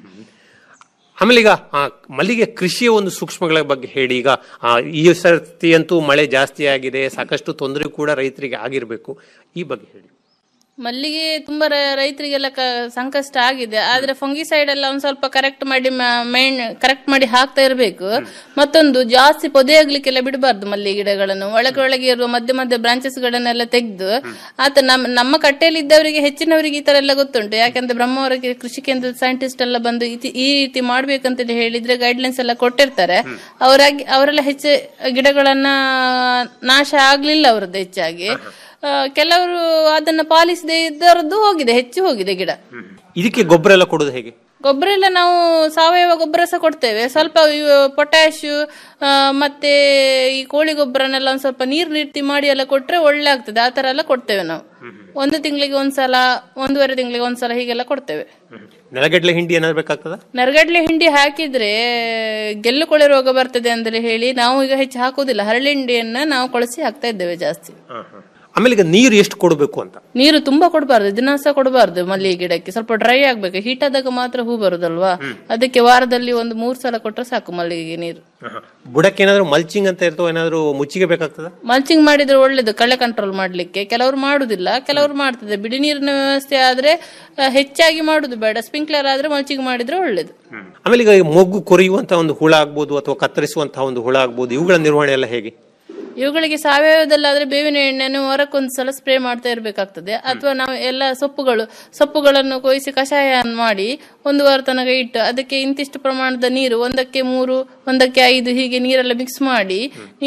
ಆಮೇಲೆ ಈಗ ಆ, ಮಲ್ಲಿಗೆ ಕೃಷಿಯ ಒಂದು ಸೂಕ್ಷ್ಮಗಳ ಬಗ್ಗೆ ಹೇಳಿ ಈಗ ಆ, ಈ ಸರ್ತಿ ಅಂತೂ ಮಳೆ ಜಾಸ್ತಿ ಆಗಿದೆ ಸಾಕಷ್ಟು ತೊಂದರೆ ಕೂಡ ರೈತರಿಗೆ ಆಗಿರ್ಬೇಕು ಈ ಬಗ್ಗೆ ಹೇಳಿ ಮಲ್ಲಿಗೆ ತುಂಬಾ ರ- ರೈತರಿಗೆಲ್ಲ ಕ- ಸಂಕಷ್ಟ ಆಗಿದೆ ಆದ್ರೆ ಫಂಗಿಸೈಡ್ ಎಲ್ಲ ಒಂದ್ ಸ್ವಲ್ಪ ಕರೆಕ್ಟ್ ಮಾಡಿ ಮೈಂಡ್ ಕರೆಕ್ಟ್ ಮಾಡಿ ಹಾಕ್ತಾ ಇರಬೇಕು ಮತ್ತೊಂದು ಜಾಸ್ತಿ ಪೊದೆ ಆಗ್ಲಿಕ್ಕೆಲ್ಲ ಬಿಡಬಾರ್ದು ಮಲ್ಲಿಗೆ ಗಿಡಗಳನ್ನು ಒಳಗೆ ಒಳಗೆ ಇರುವ ಮಧ್ಯ ಮಧ್ಯ ಬ್ರಾಂಚಸ್ ಗಳನ್ನೆಲ್ಲ ತೆಗೆದು ಆತ ನಮ್ಮ ನಮ್ಮ ಕಟ್ಟೆಯಲ್ಲಿ ಇದ್ದವರಿಗೆ ಹೆಚ್ಚಿನವರಿಗೆ ಈ ತರ ಎಲ್ಲ ಗೊತ್ತುಂಟು ಯಾಕಂದ್ರೆ ಬ್ರಹ್ಮಾವರಕ್ಕೆ ಕೃಷಿ ಕೇಂದ್ರದ ಸೈಂಟಿಸ್ಟ್ ಎಲ್ಲ ಬಂದು ಇತಿ- ಈ ರೀತಿ ಮಾಡ್ಬೇಕಂತ ಹೇಳಿದ್ರೆ ಗೈಡ್ಲೈನ್ಸ್ ಎಲ್ಲ ಕೊಟ್ಟಿರ್ತಾರೆ ಅವರಾಗಿ ಅವರೆಲ್ಲ ಹೆಚ್ಚು ಗಿಡಗಳನ್ನ ನಾಶ ಆಗ್ಲಿಲ್ಲ ಅವರದ್ದು ಹೆಚ್ಚಾಗಿ ಆ, ಕೆಲವರು ಅದನ್ನ ಪಾಲಿಸದೆ ಇದ್ದರದ್ದು ಹೋಗಿದೆ ಹೆಚ್ಚು ಹೋಗಿದೆ ಗಿಡ ಇದಕ್ಕೆ ಗೊಬ್ಬರ ಎಲ್ಲ ಕೊಡೋದು ಹೇಗೆ ಗೊಬ್ಬರ ಎಲ್ಲ ನಾವು ಸಾವಯವ ಗೊಬ್ಬರ ಸಹ ಕೊಡ್ತೇವೆ ಸ್ವಲ್ಪ ಪೊಟ್ಯಾಶ್ ಮತ್ತೆ ಈ ಕೋಳಿ ಗೊಬ್ಬರನೆಲ್ಲ ಒಂದ್ ಸ್ವಲ್ಪ ನೀರ್ ನೀರ್ತಿ ಮಾಡಿ ಎಲ್ಲ ಕೊಟ್ರೆ ಒಳ್ಳೆ ಆಗ್ತದೆ ಆ ತರ ಎಲ್ಲ ಕೊಡ್ತೇವೆ ನಾವು ಒಂದು ತಿಂಗಳಿಗೆ ಒಂದ್ಸಲ ಒಂದೂವರೆ ತಿಂಗಳಿಗೆ ಒಂದ್ಸಲ ಹೀಗೆಲ್ಲ ಕೊಡ್ತೇವೆ ನೆಲಗಡ್ಲೆ ಹಿಂಡಿ ಏನಾದ್ರು ಬೇಕಾಗ್ತದ ನರಗಡ್ಲೆ ಹಿಂಡಿ ಹಾಕಿದ್ರೆ ಗೆಲ್ಲು ಕೊಳೆ ರೋಗ ಬರ್ತದೆ ಅಂದ್ರೆ ಹೇಳಿ ನಾವು ಈಗ ಹೆಚ್ಚು ಹಾಕುದಿಲ್ಲ ಹರಳಿ ಹಿಂಡಿಯನ್ನ ನಾವು ಕೊಳಸಿ ಹಾಕ್ತಾ ಇದ್ದೇವೆ ಜಾಸ್ತಿ ಆಮೇಲೆ ಈಗ ನೀರು ಎಷ್ಟು ಕೊಡಬೇಕು ಅಂತ ನೀರು ತುಂಬಾ ಕೊಡಬಾರ್ದು ದಿನ ಸಹ ಕೊಡಬಾರ್ದು ಮಲ್ಲಿಗೆ ಗಿಡಕ್ಕೆ ಸ್ವಲ್ಪ ಡ್ರೈ ಆಗ್ಬೇಕು ಹೀಟ್ ಆದಾಗ ಮಾತ್ರ ಹೂ ಬರುದಲ್ವಾ ಅದಕ್ಕೆ ವಾರದಲ್ಲಿ ಒಂದು ಮೂರ್ ಸಲ ಕೊಟ್ರೆ ಸಾಕು ಮಲ್ಲಿಗೆಗೆ ನೀರು ಬುಡಕ್ಕೆ ಏನಾದ್ರು ಮಲ್ಚಿಂಗ್ ಅಂತ ಇರ್ತೋ ಏನಾದ್ರು ಮುಚ್ಚಿಗೆ ಬೇಕಾಗ್ತದ ಮಲ್ಚಿಂಗ್ ಮಾಡಿದ್ರೆ ಒಳ್ಳೇದು ಕಳೆ ಕಂಟ್ರೋಲ್ ಮಾಡ್ಲಿಕ್ಕೆ ಕೆಲವರು ಮಾಡುದಿಲ್ಲ ಕೆಲವರು ಮಾಡ್ತದೆ ಬಿಡಿ ನೀರಿನ ವ್ಯವಸ್ಥೆ ಆದ್ರೆ ಆ, ಹೆಚ್ಚಾಗಿ ಮಾಡುದು ಬೇಡ ಸ್ಪ್ರಿಂಕ್ಲರ್ ಆದ್ರೆ ಮಲ್ಚಿಂಗ್ ಮಾಡಿದ್ರೆ ಒಳ್ಳೇದು ಆಮೇಲೆ ಈಗ ಈ ಮೊಗ್ಗು ಕೊರೆಯುವಂತ ಒಂದು ಹುಳ ಆಗ್ಬೋದು ಅಥವಾ ಕತ್ತರಿಸುವಂತಹ ಒಂದು ಹುಳ ಆಗ್ಬೋದು ಇವುಗಳ ನಿರ್ವಹಣೆ ಎಲ್ಲ ಹೇಗೆ ಇವುಗಳಿಗೆ ಸಾವಯವದಲ್ಲಾದ್ರೆ ಬೇವಿನ ಎಣ್ಣೆಯನ್ನು ವಾರಕ್ಕೊಂದು ಸಲ ಸ್ಪ್ರೇ ಮಾಡ್ತಾ ಇರಬೇಕಾಗ್ತದೆ ಅಥವಾ ನಾವು ಎಲ್ಲ ಸೊಪ್ಪುಗಳು ಸೊಪ್ಪುಗಳನ್ನು ಕೊಯ್ಸಿ ಕಷಾಯ ಮಾಡಿ ಒಂದು ವಾರ ತನಕ ಇಟ್ಟು ಅದಕ್ಕೆ ಇಂತಿಷ್ಟು ಪ್ರಮಾಣದ ನೀರು ಒಂದಕ್ಕೆ ಮೂರು ಒಂದಕ್ಕೆ ಐದು ಹೀಗೆ ನೀರೆಲ್ಲ ಮಿಕ್ಸ್ ಮಾಡಿ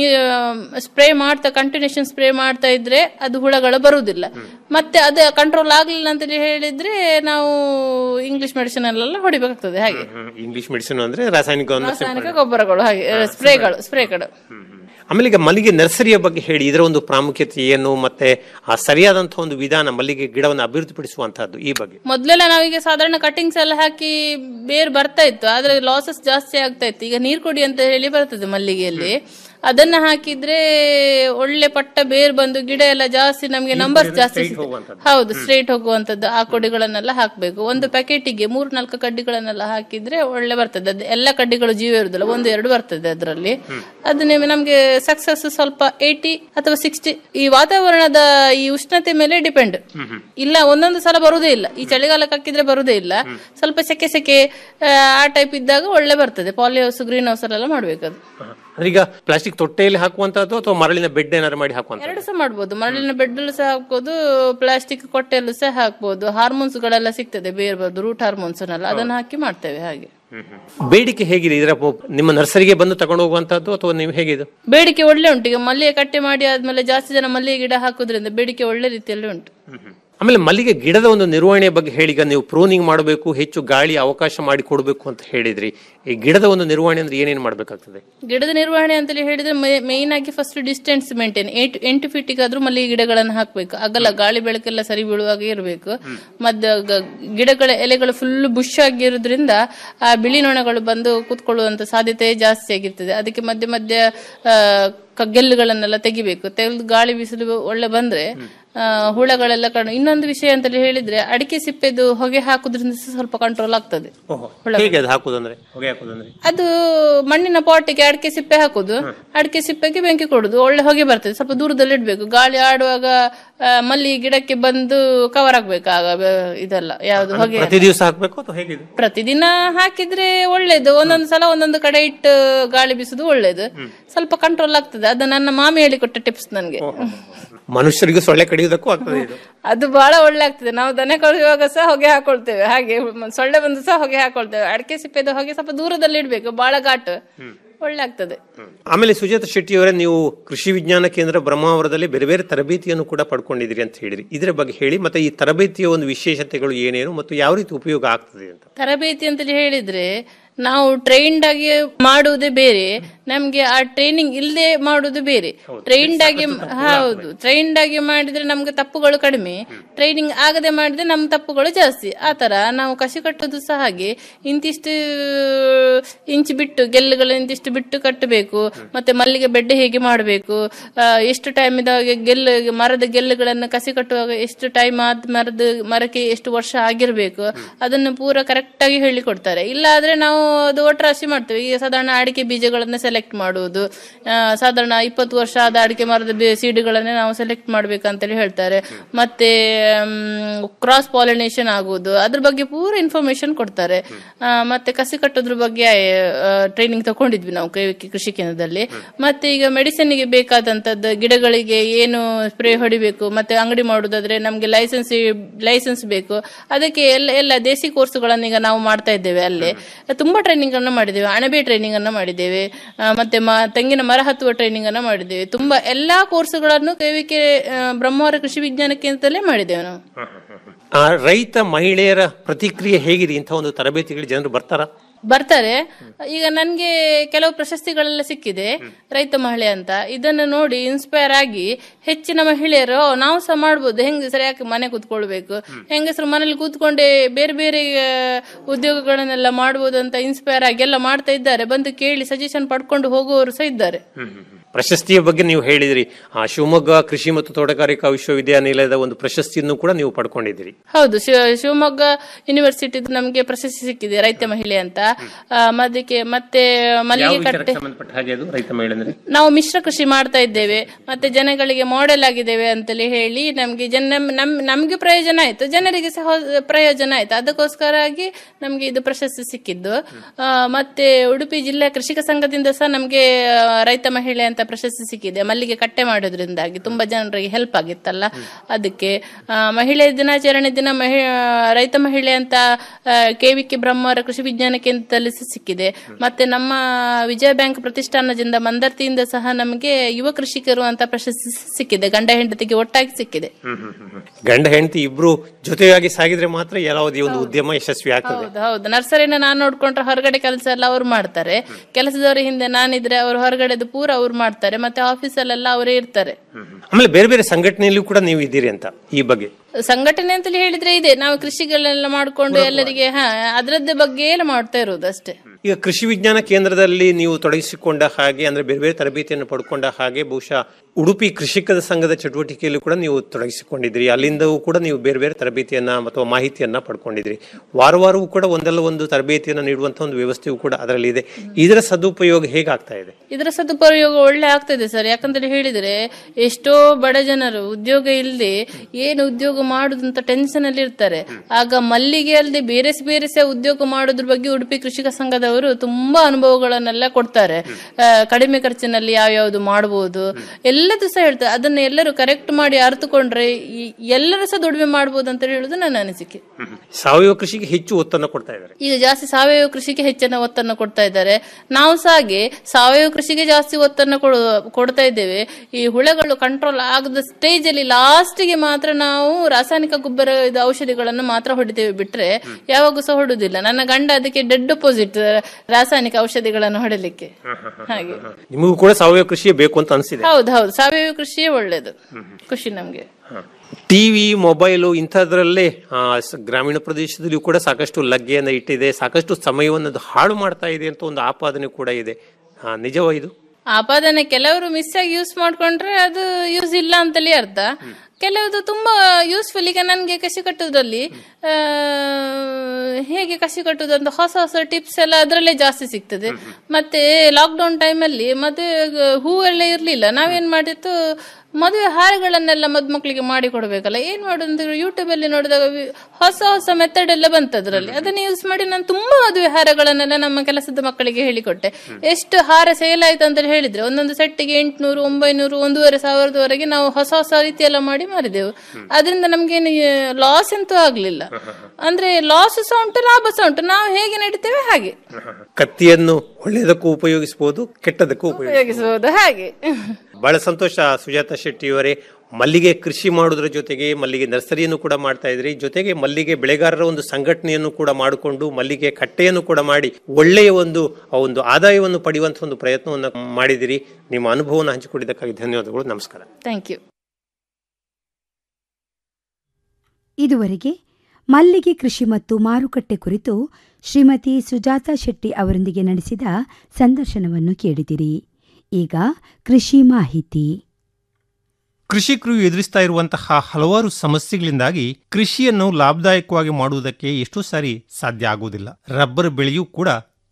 ಸ್ಪ್ರೇ ಮಾಡ್ತಾ ಕಂಟಿನ್ಯೂಷನ್ ಸ್ಪ್ರೇ ಮಾಡ್ತಾ ಇದ್ರೆ ಅದು ಹುಳಗಳು ಬರುವುದಿಲ್ಲ ಮತ್ತೆ ಅದು ಕಂಟ್ರೋಲ್ ಆಗ್ಲಿಲ್ಲ ಅಂತ ಹೇಳಿದ್ರೆ ನಾವು ಇಂಗ್ಲಿಷ್ ಮೆಡಿಸಿನ್ ಎಲ್ಲ ಹೊಡಿಬೇಕಾಗ್ತದೆ ಹಾಗೆ ಇಂಗ್ಲಿಷ್ ಮೆಡಿಸಿನ್ ಅಂದ್ರೆ ರಾಸಾಯನಿಕ ರಾಸಾಯನಿಕ ಗೊಬ್ಬರಗಳು ಹಾಗೆ ಸ್ಪ್ರೇಗಳು ಸ್ಪ್ರೇಗಳು ಆಮೇಲೆ ಈಗ ಮಲ್ಲಿಗೆ ನರ್ಸರಿಯ ಬಗ್ಗೆ ಹೇಳಿ ಇದರ ಒಂದು ಪ್ರಾಮುಖ್ಯತೆ ಏನು ಮತ್ತೆ ಆ ಸರಿಯಾದಂತಹ ಒಂದು ವಿಧಾನ ಮಲ್ಲಿಗೆ ಗಿಡವನ್ನು ಅಭಿವೃದ್ಧಿಪಡಿಸುವಂತಹದ್ದು ಈ ಬಗ್ಗೆ ಮೊದ್ಲೆಲ್ಲ ನಾವೀಗ ಸಾಧಾರಣ ಕಟಿಂಗ್ಸ್ ಎಲ್ಲ ಹಾಕಿ ಬೇರ್ ಬರ್ತಾ ಇತ್ತು ಆದ್ರೆ ಲಾಸಸ್ ಜಾಸ್ತಿ ಆಗ್ತಾ ಇತ್ತು ಈಗ ನೀರ್ ಕೊಡಿ ಅಂತ ಹೇಳಿ ಬರ್ತದೆ ಮಲ್ಲಿಗೆಯಲ್ಲಿ ಅದನ್ನ ಹಾಕಿದ್ರೆ ಒಳ್ಳೆ ಪಟ್ಟ ಬೇರ್ ಬಂದು ಗಿಡ ಎಲ್ಲ ಜಾಸ್ತಿ ನಮ್ಗೆ ನಂಬರ್ಸ್ ಜಾಸ್ತಿ ಸಿಗ್ತದೆ. ಹೌದು ಸ್ಟ್ರೇಟ್ ಹೋಗುವಂತದ್ದು ಆ ಕೊಡಿಗಳನ್ನೆಲ್ಲ ಹಾಕ್ಬೇಕು ಒಂದು ಪ್ಯಾಕೆಟಿಗೆ ಮೂರ್ ನಾಲ್ಕು ಕಡ್ಡಿಗಳನ್ನೆಲ್ಲ ಹಾಕಿದ್ರೆ ಒಳ್ಳೆ ಬರ್ತದೆ ಅದು ಎಲ್ಲ ಕಡ್ಡಿಗಳು ಜೀವ ಇರುದಿಲ್ಲ ಒಂದು ಎರಡು ಬರ್ತದೆ ಅದರಲ್ಲಿ ಅದು ನಿಮ್- ನಮ್ಗೆ ಸಕ್ಸಸ್ ಸ್ವಲ್ಪ ಏಯ್ಟಿ ಅಥವಾ ಸಿಕ್ಸ್ಟಿ ಈ ವಾತಾವರಣದ ಈ ಉಷ್ಣತೆ ಮೇಲೆ ಡಿಪೆಂಡ್ ಇಲ್ಲ ಒಂದೊಂದು ಸಲ ಬರುದೇ ಇಲ್ಲ ಈ ಚಳಿಗಾಲಕ್ಕೆ ಹಾಕಿದ್ರೆ ಬರುದೇ ಇಲ್ಲ ಸ್ವಲ್ಪ ಸೆಕೆ ಸೆಕೆ ಆ, ಆ ಟೈಪ್ ಇದ್ದಾಗ ಒಳ್ಳೆ ಬರ್ತದೆ ಪಾಲಿ ಹೌಸ್ ಗ್ರೀನ್ ಹೌಸ್ ಅಲ್ಲೆಲ್ಲ ಮಾಡ್ಬೇಕು ಅದು ಅಂದ್ರೆ ಈಗ ಪ್ಲಾಸ್ಟಿಕ್ ತೊಟ್ಟೆಯಲ್ಲಿ ಹಾಕುವಂತಹದ್ದು ಅಥವಾ ಮರಳಿನ ಬೆಡ್ ಏನಾದ್ರು ಮಾಡಿ ಹಾಕುವಂತ ಎರಡು ಸಹ ಮಾಡ್ಬೋದು ಮರಳಿನ ಬೆಡ್ಡಲ್ಲೂ ಸಹ ಹಾಕ್ಬೋದು ಪ್ಲಾಸ್ಟಿಕ್ ಕೊಟ್ಟೆಲ್ಲೂ ಸಹ ಹಾಕ್ಬೋದು ಹಾರ್ಮೋನ್ಸ್ ಗಳೆಲ್ಲ ಸಿಗ್ತದೆ ಬೇರೆ ಬರ್ದು ರೂಟ್ ಹಾರ್ಮೋನ್ಸ್ ಅದನ್ನ ಹಾಕಿ ಮಾಡ್ತೇವೆ ಹಾಗೆ ಬೇಡಿಕೆ ಹೇಗಿದೆ ಇದರ ಪೊ- ನಿಮ್ಮ ನರ್ಸರಿಗೆ ಬಂದು ತಗೊಂಡು ಹೋಗುವಂತಹದ್ದು ಅಥವಾ ನೀವು ಹೇಗೆ ಇದು ಬೇಡಿಕೆ ಒಳ್ಳೆ ಉಂಟು ಈಗ ಮಲ್ಲಿಗೆ ಕಟ್ಟೆ ಮಾಡಿ ಆದ್ಮೇಲೆ ಜಾಸ್ತಿ ಜನ ಮಲ್ಲಿಗೆ ಗಿಡ ಹಾಕುದ್ರಿಂದ ಬೇಡಿಕೆ ಒಳ್ಳೆ ರೀತಿಯಲ್ಲಿ ಉಂಟು ಆಮೇಲೆ ಮಲ್ಲಿಗೆ ಗಿಡದ ಒಂದು ನಿರ್ವಹಣೆ ಬಗ್ಗೆ ಹೇಳಿ ಈಗ ನೀವು ಪ್ರೂನಿಂಗ್ ಮಾಡಬೇಕು ಹೆಚ್ಚು ಗಾಳಿ ಅವಕಾಶ ಮಾಡಿ ಕೊಡಬೇಕು ಅಂತ ಹೇಳಿದ್ರಿ ಈ ಗಿಡದ ಒಂದು ನಿರ್ವಹಣೆ ಅಂದ್ರೆ ಏನೇನು ಮಾಡಬೇಕಾಗ್ತದೆ ಗಿಡದ ನಿರ್ವಹಣೆ ಅಂತೇಳಿ ಹೇಳಿದ್ರೆ ಮೇನ್ ಆಗಿ ಫಸ್ಟ್ ಡಿಸ್ಟೆನ್ಸ್ ಮೇಂಟೈನ್ ಎಂಟು ಎಂಟು ಫೀಟಿಗಾದ್ರೂ ಮಲ್ಲಿಗೆ ಗಿಡಗಳನ್ನು ಹಾಕ್ಬೇಕು ಅಗಲ ಗಾಳಿ ಬೆಳಕೆಲ್ಲ ಸರಿ ಬೀಳುವಾಗ ಇರಬೇಕು ಮತ್ತೆ ಗ- ಗಿಡಗಳ ಎಲೆಗಳು ಫುಲ್ ಬುಷ್ ಆಗಿರೋದ್ರಿಂದ ಆ ಬಿಳಿ ನೊಣಗಳು ಬಂದು ಕೂತ್ಕೊಳ್ಳುವಂತ ಸಾಧ್ಯತೆ ಜಾಸ್ತಿ ಆಗಿರ್ತದೆ ಅದಕ್ಕೆ ಮಧ್ಯೆ ಮಧ್ಯೆ ಆ, ಕ- ಗೆಲ್ಲುಗಳನ್ನೆಲ್ಲ ತೆಗಿಬೇಕು ತೆಗೆದು ಗಾಳಿ ಬಿಸಿಲು ಒಳ್ಳೆ ಬಂದ್ರೆ ಆ, ಹುಳಗಳೆಲ್ಲ ಕಣ್ಣು ಇನ್ನೊಂದು ವಿಷಯ ಅಂತ ಹೇಳಿದ್ರೆ ಅಡಿಕೆ ಸಿಪ್ಪೆದು ಹೊಗೆ ಹಾಕುದ್ರಿಂದ ಸಹ ಸ್ವಲ್ಪ ಕಂಟ್ರೋಲ್ ಆಗ್ತದೆ ಹೇಗೆ ಅದು ಹಾಕುದಂದ್ರೆ ಹೊಗೆ ಹಾಕುದಂದ್ರೆ ಅದು ಮಣ್ಣಿನ ಪಾಟಿಗೆ ಅಡಿಕೆ ಸಿಪ್ಪೆ ಹಾಕುದು ಅಡಿಕೆ ಸಿಪ್ಪೆಗೆ ಬೆಂಕಿ ಕೊಡುದು ಒಳ್ಳೆ ಹೊಗೆ ಬರ್ತದೆ ಸ್ವಲ್ಪ ದೂರದಲ್ಲಿ ಇಡ್ಬೇಕು ಗಾಳಿ ಆಡುವಾಗ ಆ, ಮಲ್ಲಿ ಗಿಡಕ್ಕೆ ಬಂದು ಕವರ್ ಆಗ್ಬೇಕು ಆಗ ಬ- ಇದೆಲ್ಲ ಯಾವ್ದು ಹೊಗೆ ಪ್ರತಿ ದಿವಸ ಹಾಕ್ಬೇಕು ಅಥವಾ ಹೇಗಿದೆ ಪ್ರತಿದಿನ ಹಾಕಿದ್ರೆ ಒಳ್ಳೇದು ಒಂದೊಂದು ಸಲ ಒಂದೊಂದು ಕಡೆ ಇಟ್ಟು ಗಾಳಿ ಬೀಸುದು ಒಳ್ಳೇದು ಸ್ವಲ್ಪ ಕಂಟ್ರೋಲ್ ಆಗ್ತದೆ ಅದು ನನ್ನ ಮಾಮಿ ಹೇಳಿಕೊಟ್ಟ ಟಿಪ್ಸ್ ನನ್ಗೆ ಮನುಷ್ಯರಿಗೂ ಸೊಳ್ಳೆ ಕಡಿಯುವುದಕ್ಕೂ ಆಗ್ತದೆ ಇದು ಅದು ಬಹಳ ಒಳ್ಳೆ ಆಗ್ತದೆ ನಾವು ದನ ಕಳೆಯುವಾಗ ಸಹ ಹೊಗೆ ಹಾಕೊಳ್ತೇವೆ ಹಾಗೆ ಮ- ಸೊಳ್ಳೆ ಬಂದು ಸಹ ಹೊಗೆ ಹಾಕೊಳ್ತೇವೆ ಅಡಿಕೆ ಸಿಪ್ಪೆದು ಹೊಗೆ ಸ್ವಲ್ಪ ದೂರದಲ್ಲಿ ಇಡ್ಬೇಕು ಬಹಳ ಘಾಟ್ ಒಳ್ಳೆ ಆಗ್ತದೆ ಆಮೇಲೆ ಸುಜಾತ ಶೆಟ್ಟಿ ಅವರೇ ನೀವು ಕೃಷಿ ವಿಜ್ಞಾನ ಕೇಂದ್ರ ಬ್ರಹ್ಮಾವರದಲ್ಲಿ ಬೇರೆ ಬೇರೆ ತರಬೇತಿಯನ್ನು ಕೂಡ ಪಡ್ಕೊಂಡಿದ್ದೀರಿ ಅಂತ ಹೇಳಿದ್ರಿ ಇದರ ಬಗ್ಗೆ ಹೇಳಿ ಮತ್ತೆ ಈ ತರಬೇತಿಯ ಒಂದು ವಿಶೇಷತೆಗಳು ಏನೇನು ಮತ್ತು ಯಾವ ರೀತಿ ಉಪಯೋಗ ಆಗ್ತದೆ ಅಂತ ತರಬೇತಿ ಅಂತೇಳಿ ಹೇಳಿದ್ರೆ ನಾವು ಟ್ರೈನ್ಡ್ ಆಗಿ ಮಾಡುವುದೇ ಬೇರೆ ನಮ್ಗೆ ಆ ಟ್ರೈನಿಂಗ್ ಇಲ್ಲದೆ ಮಾಡುವುದು ಬೇರೆ ಟ್ರೈನ್ಡ್ ಆಗಿ ಹೌದು ಟ್ರೈನ್ಡ್ ಆಗಿ ಮಾಡಿದ್ರೆ ನಮ್ಗೆ ತಪ್ಪುಗಳು ಕಡಿಮೆ ಟ್ರೈನಿಂಗ್ ಆಗದೆ ಮಾಡಿದ್ರೆ ನಮ್ ತಪ್ಪುಗಳು ಜಾಸ್ತಿ ಆ ತರ ನಾವು ಕಸಿ ಕಟ್ಟೋದು ಸಹ ಹಾಗೆ ಇಂತಿಷ್ಟು ಇಂಚ್ ಬಿಟ್ಟು ಗೆಲ್ಲುಗಳು ಇಂತಿಷ್ಟು ಬಿಟ್ಟು ಕಟ್ಟಬೇಕು ಮತ್ತೆ ಮಲ್ಲಿಗೆ ಬೆಡ್ಡೆ ಹೇಗೆ ಮಾಡಬೇಕು ಎಷ್ಟು ಟೈಮ್ ಇದಾಗೆ ಗೆಲ್ಲು ಮರದ ಗೆಲ್ಲುಗಳನ್ನು ಕಸಿ ಕಟ್ಟುವಾಗ ಎಷ್ಟು ಟೈಮ್ ಆದ ಮರದ ಮರಕ್ಕೆ ಎಷ್ಟು ವರ್ಷ ಆಗಿರ್ಬೇಕು ಅದನ್ನು ಪೂರ ಕರೆಕ್ಟ್ ಆಗಿ ಹೇಳಿಕೊಡ್ತಾರೆ ಇಲ್ಲ ಆದ್ರೆ ನಾವು ಅದು ಒಟ್ಟರಾಶಿ ಮಾಡ್ತೇವೆ ಈಗ ಸಾಧಾರಣ ಅಡಿಕೆ ಬೀಜಗಳನ್ನ ಸೆಲೆಕ್ಟ್ ಮಾಡುವುದು ಆ, ಸಾಧಾರಣ ಇಪ್ಪತ್ತು ವರ್ಷ ಆದ ಅಡಿಕೆ ಮರದ ಬೀ- ಸೀಡುಗಳನ್ನೇ ನಾವು ಸೆಲೆಕ್ಟ್ ಮಾಡ್ಬೇಕಂತೇಳಿ ಹೇಳ್ತಾರೆ ಮತ್ತೆ ಕ್ರಾಸ್ ಪಾಲಿನೇಷನ್ ಆಗುವುದು ಅದ್ರ ಬಗ್ಗೆ ಪೂರ ಇನ್ಫಾರ್ಮೇಶನ್ ಕೊಡ್ತಾರೆ ಆ, ಮತ್ತೆ ಕಸಿ ಕಟ್ಟೋದ್ರ ಬಗ್ಗೆ ಟ್ರೈನಿಂಗ್ ತಗೊಂಡಿದ್ವಿ ನಾವು ಕೈವಿಕಿ ಕೃಷಿ ಕೇಂದ್ರದಲ್ಲಿ ಮತ್ತೆ ಈಗ ಮೆಡಿಸಿನ್ ಗೆ ಬೇಕಾದಂತದ್ದು ಗಿಡಗಳಿಗೆ ಏನು ಸ್ಪ್ರೇ ಹೊಡಿಬೇಕು ಮತ್ತೆ ಅಂಗಡಿ ಮಾಡುದಾದ್ರೆ ನಮ್ಗೆ ಲೈಸೆನ್ಸ್ ಲೈಸೆನ್ಸ್ ಬೇಕು ಅದಕ್ಕೆ ಎಲ್ಲ ಎಲ್ಲ ದೇಸಿ ಕೋರ್ಸ್ಗಳನ್ನು ಈಗ ನಾವು ಮಾಡ್ತಾ ಇದ್ದೇವೆ ಅಲ್ಲೇ ತುಂಬಾ ಟ್ರೈನಿಂಗ್ ಅನ್ನ ಮಾಡಿದ್ದೇವೆ ಅಣಬೆ ಟ್ರೈನಿಂಗ್ ಅನ್ನ ಮಾಡಿದ್ದೇವೆ ಆ, ಮತ್ತೆ ಮ- ತೆಂಗಿನ ಮರ ಹತ್ತುವ ಟ್ರೈನಿಂಗ್ ಅನ್ನ ಮಾಡಿದ್ದೇವೆ ತುಂಬಾ ಎಲ್ಲಾ ಕೋರ್ಸ್ಗಳನ್ನು ಕೈವಿಕೆ ಬ್ರಹ್ಮವರ ಕೃಷಿ ವಿಜ್ಞಾನ ಕೇಂದ್ರದಲ್ಲೇ ಮಾಡಿದ್ದೇವೆ ನಾವು ಆ ರೈತ ಮಹಿಳೆಯರ ಪ್ರತಿಕ್ರಿಯೆ ಹೇಗಿದೆ ಇಂಥ ಒಂದು ತರಬೇತಿಗಳಿಗೆ ಜನರು ಬರ್ತಾರಾ ಬರ್ತಾರೆ ಈಗ ನನ್ಗೆ ಕೆಲವು ಪ್ರಶಸ್ತಿಗಳೆಲ್ಲ ಸಿಕ್ಕಿದೆ ರೈತ ಮಹಿಳೆ ಅಂತ ಇದನ್ನು ನೋಡಿ ಇನ್ಸ್ಪೈರ್ ಆಗಿ ಹೆಚ್ಚಿನ ಮಹಿಳೆಯರು "ಓ, ನಾವು ಸಹ ಮಾಡ್ಬೋದು ಹೆಂಗಸರು ಯಾಕೆ ಮನೆ ಕೂತ್ಕೊಳ್ಬೇಕು ಹೆಂಗಸರು ಮನೇಲಿ ಕೂತ್ಕೊಂಡೆ ಬೇರೆ ಬೇರೆ ಆ, ಉದ್ಯೋಗಗಳನ್ನೆಲ್ಲ ಮಾಡ್ಬೋದು ಅಂತ ಇನ್ಸ್ಪೈರ್ ಆಗಿ ಎಲ್ಲ ಮಾಡ್ತಾ ಇದ್ದಾರೆ ಬಂದು ಕೇಳಿ ಸಜೆಷನ್ ಪಡ್ಕೊಂಡು ಹೋಗುವವರು ಸಹ ಇದ್ದಾರೆ ಪ್ರಶಸ್ತಿಯ ಬಗ್ಗೆ ನೀವು ಹೇಳಿದ್ರಿ ಆ ಶಿವಮೊಗ್ಗ ಕೃಷಿ ಮತ್ತು ತೋಟಗಾರಿಕಾ ವಿಶ್ವವಿದ್ಯಾನಿಲಯದ ಒಂದು ಪ್ರಶಸ್ತಿಯನ್ನು ಕೂಡ ನೀವು ಪಡ್ಕೊಂಡಿದ್ದೀರಿ ಹೌದು ಶಿವ- ಶಿವಮೊಗ್ಗ ಯೂನಿವರ್ಸಿಟಿ ನಮ್ಗೆ ಪ್ರಶಸ್ತಿ ಸಿಕ್ಕಿದೆ ರೈತ ಮಹಿಳೆ ಅಂತ ಆ, ಮದಕ್ಕೆ ಮತ್ತೆ ಯಾವ ಮಲ್ಲಿಗೆ ವಿಚಾರಕ್ಕೆ ಕಟ್ಟೆ ಸಂಬಂಧಪಟ್ಟ ಹಾಗೆ ಅದು ರೈತ ಮಹಿಳೆ ಅಂದ್ರೆ ನಾವು ಮಿಶ್ರ ಕೃಷಿ ಮಾಡ್ತಾ ಇದ್ದೇವೆ ಮತ್ತೆ ಜನಗಳಿಗೆ ಮಾಡೆಲ್ ಆಗಿದ್ದೇವೆ ಅಂತೇಳಿ ಹೇಳಿ ನಮ್ಗೆ ಜನ ನಮ್- ನಮ್ ನಮ್ಗೆ ಪ್ರಯೋಜನ ಆಯ್ತು ಜನರಿಗೆ ಸಹ ಹೊ- ಪ್ರಯೋಜನ ಆಯ್ತು ಅದಕ್ಕೋಸ್ಕರಾಗಿ ನಮ್ಗೆ ಇದು ಪ್ರಶಸ್ತಿ ಸಿಕ್ಕಿದ್ದು ಆ, ಮತ್ತೆ ಉಡುಪಿ ಜಿಲ್ಲಾ ಕೃಷಿಕ ಸಂಘದಿಂದ ಸಹ ನಮ್ಗೆ ಆ, ರೈತ ಮಹಿಳೆ ಅಂತ ಪ್ರಶಸ್ತಿ ಸಿಕ್ಕಿದೆ ಮಲ್ಲಿಗೆ ಕಟ್ಟೆ ಮಾಡೋದ್ರಿಂದಾಗಿ ತುಂಬಾ ಜನರಿಗೆ ಹೆಲ್ಪ್ ಆಗಿತ್ತಲ್ಲ ಅದಕ್ಕೆ ಆ, ಮಹಿಳೆ ದಿನಾಚರಣೆ ದಿನ ಮಹಿ ರೈತ ಮಹಿಳೆ ಅಂತ ಕೆವಿಕೆ ಬ್ರಹ್ಮವರ ಕೃಷಿ ವಿಜ್ಞಾನ ಕೇಂದ್ರದಲ್ಲಿ ಸಹ ಸಿಕ್ಕಿದೆ ಮತ್ತೆ ನಮ್ಮ ವಿಜಯ ಬ್ಯಾಂಕ್ ಪ್ರತಿಷ್ಠಾನದಿಂದ ಮಂದರ್ತಿಯಿಂದ ಸಹ ನಮಗೆ ಯುವ ಕೃಷಿಕರು ಅಂತ ಪ್ರಶಸ್ತಿ ಸಿಕ್ಕಿದೆ ಗಂಡ ಹೆಂಡತಿಗೆ ಒಟ್ಟಾಗಿ ಸಿಕ್ಕಿದೆ ಗಂಡ ಹೆಂಡತಿ ಇಬ್ರು ಜೊತೆಯಾಗಿ ಸಾಗಿದ್ರೆ ಮಾತ್ರ ಯಾವುದೇ ಒಂದು ಉದ್ಯಮ ಯಶಸ್ವಿ ಆಗ್ತದೆ ಹೌದು ಹೌದು ನರ್ಸರಿನ ನಾನು ನೋಡ್ಕೊಂಡ್ರೆ ಹೊರಗಡೆ ಕೆಲಸ ಎಲ್ಲ ಅವ್ರು ಮಾಡ್ತಾರೆ ಕೆಲಸದವರ ಹಿಂದೆ ನಾನಿದ್ರೆ ಅವ್ರು ಹೊರಗಡೆದು ಪೂರ ಅವ್ರು ಮಾಡ್ತಾರೆ ಮತ್ತೆ ಆಫೀಸಲ್ಲೆಲ್ಲ ಅವರೇ ಇರ್ತಾರೆ ಆಮೇಲೆ ಬೇರೆ ಬೇರೆ ಸಂಘಟನೆಯಲ್ಲೂ ಕೂಡ ನೀವು ಇದ್ದೀರಿ ಅಂತ ಈ ಬಗ್ಗೆ ಸಂಘಟನೆ ಅಂತೇಳಿ ಹೇಳಿದ್ರೆ ಇದೆ ನಾವು ಕೃಷಿಗಳೆಲ್ಲ ಮಾಡ್ಕೊಂಡು ಎಲ್ಲರಿಗೆ ಹಾ ಅದರದ್ದೇ ಬಗ್ಗೆ ಎಲ್ಲ ಮಾಡ್ತಾ ಇರೋದು ಅಷ್ಟೇ ಈಗ ಕೃಷಿ ವಿಜ್ಞಾನ ಕೇಂದ್ರದಲ್ಲಿ ನೀವು ತೊಡಗಿಸಿಕೊಂಡ ಹಾಗೆ ಅಂದ್ರೆ ಬೇರೆ ಬೇರೆ ತರಬೇತಿಯನ್ನು ಪಡ್ಕೊಂಡ ಹಾಗೆ ಬಹುಶಃ ಉಡುಪಿ ಕೃಷಿಕರ ಸಂಘದ ಚಟುವಟಿಕೆಯಲ್ಲೂ ಕೂಡ ನೀವು ತೊಡಗಿಸಿಕೊಂಡಿದ್ರಿ ಅಲ್ಲಿಂದವೂ ಕೂಡ ನೀವು ಬೇರೆ ಬೇರೆ ತರಬೇತಿಯನ್ನ ಅಥವಾ ಮಾಹಿತಿಯನ್ನ ಪಡ್ಕೊಂಡಿದ್ರಿ ವಾರ ವಾರವೂ ಕೂಡ ಒಂದಲ್ಲ ಒಂದು ತರಬೇತಿಯನ್ನು ನೀಡುವಂತಹ ಒಂದು ವ್ಯವಸ್ಥೆಯೂ ಕೂಡ ಅದರಲ್ಲಿ ಇದೆ ಇದರ ಸದುಪಯೋಗ ಹೇಗಾಗ್ತಾ ಇದೆ ಇದರ ಸದುಪಯೋಗ ಒಳ್ಳೆ ಆಗ್ತದೆ ಸರ್ ಯಾಕಂತ ಹೇಳಿದ್ರೆ ಎಷ್ಟೋ ಬಡ ಜನರು ಉದ್ಯೋಗ ಇಲ್ಲದೆ ಏನು ಉದ್ಯೋಗ ಮಾಡುದಂತ ಟೆನ್ಷನ್ ಅಲ್ಲಿ ಇರ್ತಾರೆ ಆಗ ಮಲ್ಲಿಗೆ ಅಲ್ಲದೆ ಬೇರೆ ಸ- ಬೇರೆ ಸಹ ಉದ್ಯೋಗ ಮಾಡೋದ್ರ ಬಗ್ಗೆ ಉಡುಪಿ ಕೃಷಿಕ ಸಂಘದವರು ತುಂಬಾ ಅನುಭವಗಳನ್ನೆಲ್ಲ ಕೊಡ್ತಾರೆ ಆ, ಕಡಿಮೆ ಖರ್ಚಿನಲ್ಲಿ ಯಾವ್ಯಾವ್ದು ಮಾಡಬಹುದು ಎಲ್ಲದೂ ಸಹ ಹೇಳ್ತಾರೆ ಅದನ್ನ ಎಲ್ಲರೂ ಕರೆಕ್ಟ್ ಮಾಡಿ ಅರ್ಥಕೊಂಡ್ರೆ ಈ- ಎಲ್ಲರೂ ಸಹ ದುಡಿಮೆ ಮಾಡಬಹುದು ಅಂತ ಹೇಳುದು ನನ್ನ ಅನಿಸಿಕೆ ಸಾವಯವ ಕೃಷಿಗೆ ಹೆಚ್ಚು ಒತ್ತನ್ನು ಕೊಡ್ತಾ ಇದ್ದಾರೆ ಈಗ ಜಾಸ್ತಿ ಸಾವಯವ ಕೃಷಿಗೆ ಹೆಚ್ಚಿನ ಒತ್ತನ್ನು ಕೊಡ್ತಾ ಇದ್ದಾರೆ ನಾವು ಸಹ ಹಾಗೆ ಸಾವಯವ ಕೃಷಿಗೆ ಜಾಸ್ತಿ ಒತ್ತನ್ನು ಕೊಡು ಕೊಡ್ತಾ ಇದ್ದೇವೆ ಈ ಹುಳಗಳು ಕಂಟ್ರೋಲ್ ಆಗದ ಸ್ಟೇಜ್ ಅಲ್ಲಿ ಲಾಸ್ಟ್ ಗೆ ಮಾತ್ರ ನಾವು ರಾಸಾಯನಿಕ ಗೊಬ್ಬರ ಇದು ಔಷಧಿಗಳನ್ನು ಮಾತ್ರ ಹೊಡಿತೇವೆ ಬಿಟ್ರೆ ಯಾವಾಗೂ ಸಹ ಹೊಡುದಿಲ್ಲ ನನ್ನ ಗಂಡ ಅದಕ್ಕೆ ಡೆಡ್ ಅಪೋಸಿಟ್ ರಾಸಾಯನಿಕ ಔಷಧಿಗಳನ್ನು ಹೊಡಲಿಕ್ಕೆ ಹಾಗೆ ನಿಮಗೂ ಕೂಡ ಸಾವಯವ ಕೃಷಿಯೇ ಬೇಕು ಅಂತ ಅನಿಸಿದೆ ಹೌದು ಹೌದು ಸಾವಯವ ಕೃಷಿಯೇ ಒಳ್ಳೇದು ಖುಷಿ ನಮ್ಗೆ ಟಿವಿ ಮೊಬೈಲು ಇಂಥದ್ರಲ್ಲೇ ಆ, ಸ- ಗ್ರಾಮೀಣ ಪ್ರದೇಶದಲ್ಲಿಯೂ ಕೂಡ ಸಾಕಷ್ಟು ಲಗ್ಗೆಯನ್ನು ಇಟ್ಟಿದೆ ಸಾಕಷ್ಟು ಸಮಯವನ್ನು ಅದು ಹಾಳು ಮಾಡ್ತಾ ಇದೆ ಅಂತ ಒಂದು ಆಪಾದನೆ ಕೂಡ ಇದೆ ಆ, ನಿಜವಾ ಇದು ಆಪಾದನೆ ಕೆಲವರು ಮಿಸ್ ಆಗಿ ಯೂಸ್ ಮಾಡ್ಕೊಂಡ್ರೆ ಅದು ಯೂಸ್ ಇಲ್ಲ ಅಂತಲೇ ಅರ್ಥ ಕೆಲವುದು ತುಂಬಾ ಯೂಸ್ಫುಲ್ ಈಗ ನನಗೆ ಕಸಿ ಕಟ್ಟೋದ್ರಲ್ಲಿ ಆ, ಹೇಗೆ ಕಸಿ ಕಟ್ಟುದು ಅಂತ ಹೊಸ ಹೊಸ ಟಿಪ್ಸ್ ಎಲ್ಲ ಅದರಲ್ಲೇ ಜಾಸ್ತಿ ಸಿಗ್ತದೆ ಮತ್ತೆ ಲಾಕ್ಡೌನ್ ಟೈಮಲ್ಲಿ ಮದುವೆ ಹೂವೆಲ್ಲ ಇರಲಿಲ್ಲ ನಾವೇನ್ ಮಾಡಿತ್ತು ಮದುವೆ ಹಾರಗಳನ್ನೆಲ್ಲ ಮದುಮಕ್ಕಳಿಗೆ ಮಾಡಿ ಕೊಡ್ಬೇಕಲ್ಲ ಏನ್ ಮಾಡೋದು ಅಂತ ಯೂಟ್ಯೂಬ್ ಅಲ್ಲಿ ನೋಡಿದಾಗ ವಿ- ಹೊಸ ಹೊಸ ಮೆಥಡ್ ಎಲ್ಲ ಬಂತು ಅದರಲ್ಲಿ ಅದನ್ನ ಯೂಸ್ ಮಾಡಿ ನಾನು ತುಂಬಾ ಮದುವೆ ಹಾರಗಳನ್ನೆಲ್ಲ ನಮ್ಮ ಕೆಲಸದ ಮಕ್ಕಳಿಗೆ ಹೇಳಿಕೊಟ್ಟೆ ಎಷ್ಟು ಹಾರ ಸೇಲ್ ಆಯ್ತು ಅಂತ ಹೇಳಿದ್ರೆ ಒಂದೊಂದು ಸೆಟ್ಟಿಗೆ ಎಂಟ್ನೂರು ಒಂಬೈನೂರು ಒಂದೂವರೆ ಸಾವಿರದವರೆಗೆ ನಾವು ಹೊಸ ಹೊಸ ರೀತಿಯೆಲ್ಲ ಮಾಡಿ ಮಾರಿದೆವು ಅದರಿಂದ ನಮ್ಗೇನು ಲಾಸ್ ಅಂತೂ ಆಗ್ಲಿಲ್ಲ ಅಂದ್ರೆ ಲಾಸ್ ಸಹ ಉಂಟು ಲಾಭ ಸಹ ಉಂಟು ನಾವು ಹೇಗೆ ನಡೀತೇವೆ ಹಾಗೆ ಕತ್ತಿಯನ್ನು ಒಳ್ಳೆಯದಕ್ಕೂ ಉಪಯೋಗಿಸಬಹುದು ಕೆಟ್ಟದಕ್ಕೂ ಉಪಯೋಗಿಸಬಹುದು ಉಪಯೋಗಿಸಬಹುದು ಹಾಗೆ ಬಹಳ ಸಂತೋಷ ಸುಜಾತ ಶೆಟ್ಟಿಯವರೇ ಮಲ್ಲಿಗೆ ಕೃಷಿ ಮಾಡೋದ್ರ ಜೊತೆಗೆ ಮಲ್ಲಿಗೆ ನರ್ಸರಿಯನ್ನು ಕೂಡ ಮಾಡ್ತಾ ಇದ್ರಿ ಜೊತೆಗೆ ಮಲ್ಲಿಗೆ ಬೆಳೆಗಾರರ ಒಂದು ಸಂಘಟನೆಯನ್ನು ಕೂಡ ಮಾಡಿಕೊಂಡು ಮಲ್ಲಿಗೆ ಕಟ್ಟೆಯನ್ನು ಕೂಡ ಮಾಡಿ ಒಳ್ಳೆಯ ಒಂದು ಆ ಒಂದು ಆದಾಯವನ್ನು ಪಡೆಯುವಂತಹ ಒಂದು ಪ್ರಯತ್ನವನ್ನು ಮಾಡಿದಿರಿ ನಿಮ್ಮ ಅನುಭವವನ್ನು ಹಂಚಿಕೊಂಡಿದ್ದಕ್ಕಾಗಿ ಧನ್ಯವಾದಗಳು ನಮಸ್ಕಾರ ಥ್ಯಾಂಕ್ ಯು ಇದುವರೆಗೆ ಮಲ್ಲಿಗೆ ಕೃಷಿ ಮತ್ತು ಮಾರುಕಟ್ಟೆ ಕುರಿತು ಶ್ರೀಮತಿ ಸುಜಾತಾ ಶೆಟ್ಟಿ ಅವರೊಂದಿಗೆ ನಡೆಸಿದ ಸಂದರ್ಶನವನ್ನು ಕೇಳಿದಿರಿ ಈಗ ಕೃಷಿ ಮಾಹಿತಿ ಕೃಷಿಕರು ಎದುರಿಸ್ತಾ ಇರುವಂತಹ ಹಲವಾರು ಸಮಸ್ಯೆಗಳಿಂದಾಗಿ ಕೃಷಿಯನ್ನು ಲಾಭದಾಯಕವಾಗಿ ಮಾಡುವುದಕ್ಕೆ ಎಷ್ಟೋ ಸಾರಿ ಸಾಧ್ಯ ಆಗುವುದಿಲ್ಲ ರಬ್ಬರ್ ಬೆಳೆಯೂ ಕೂಡ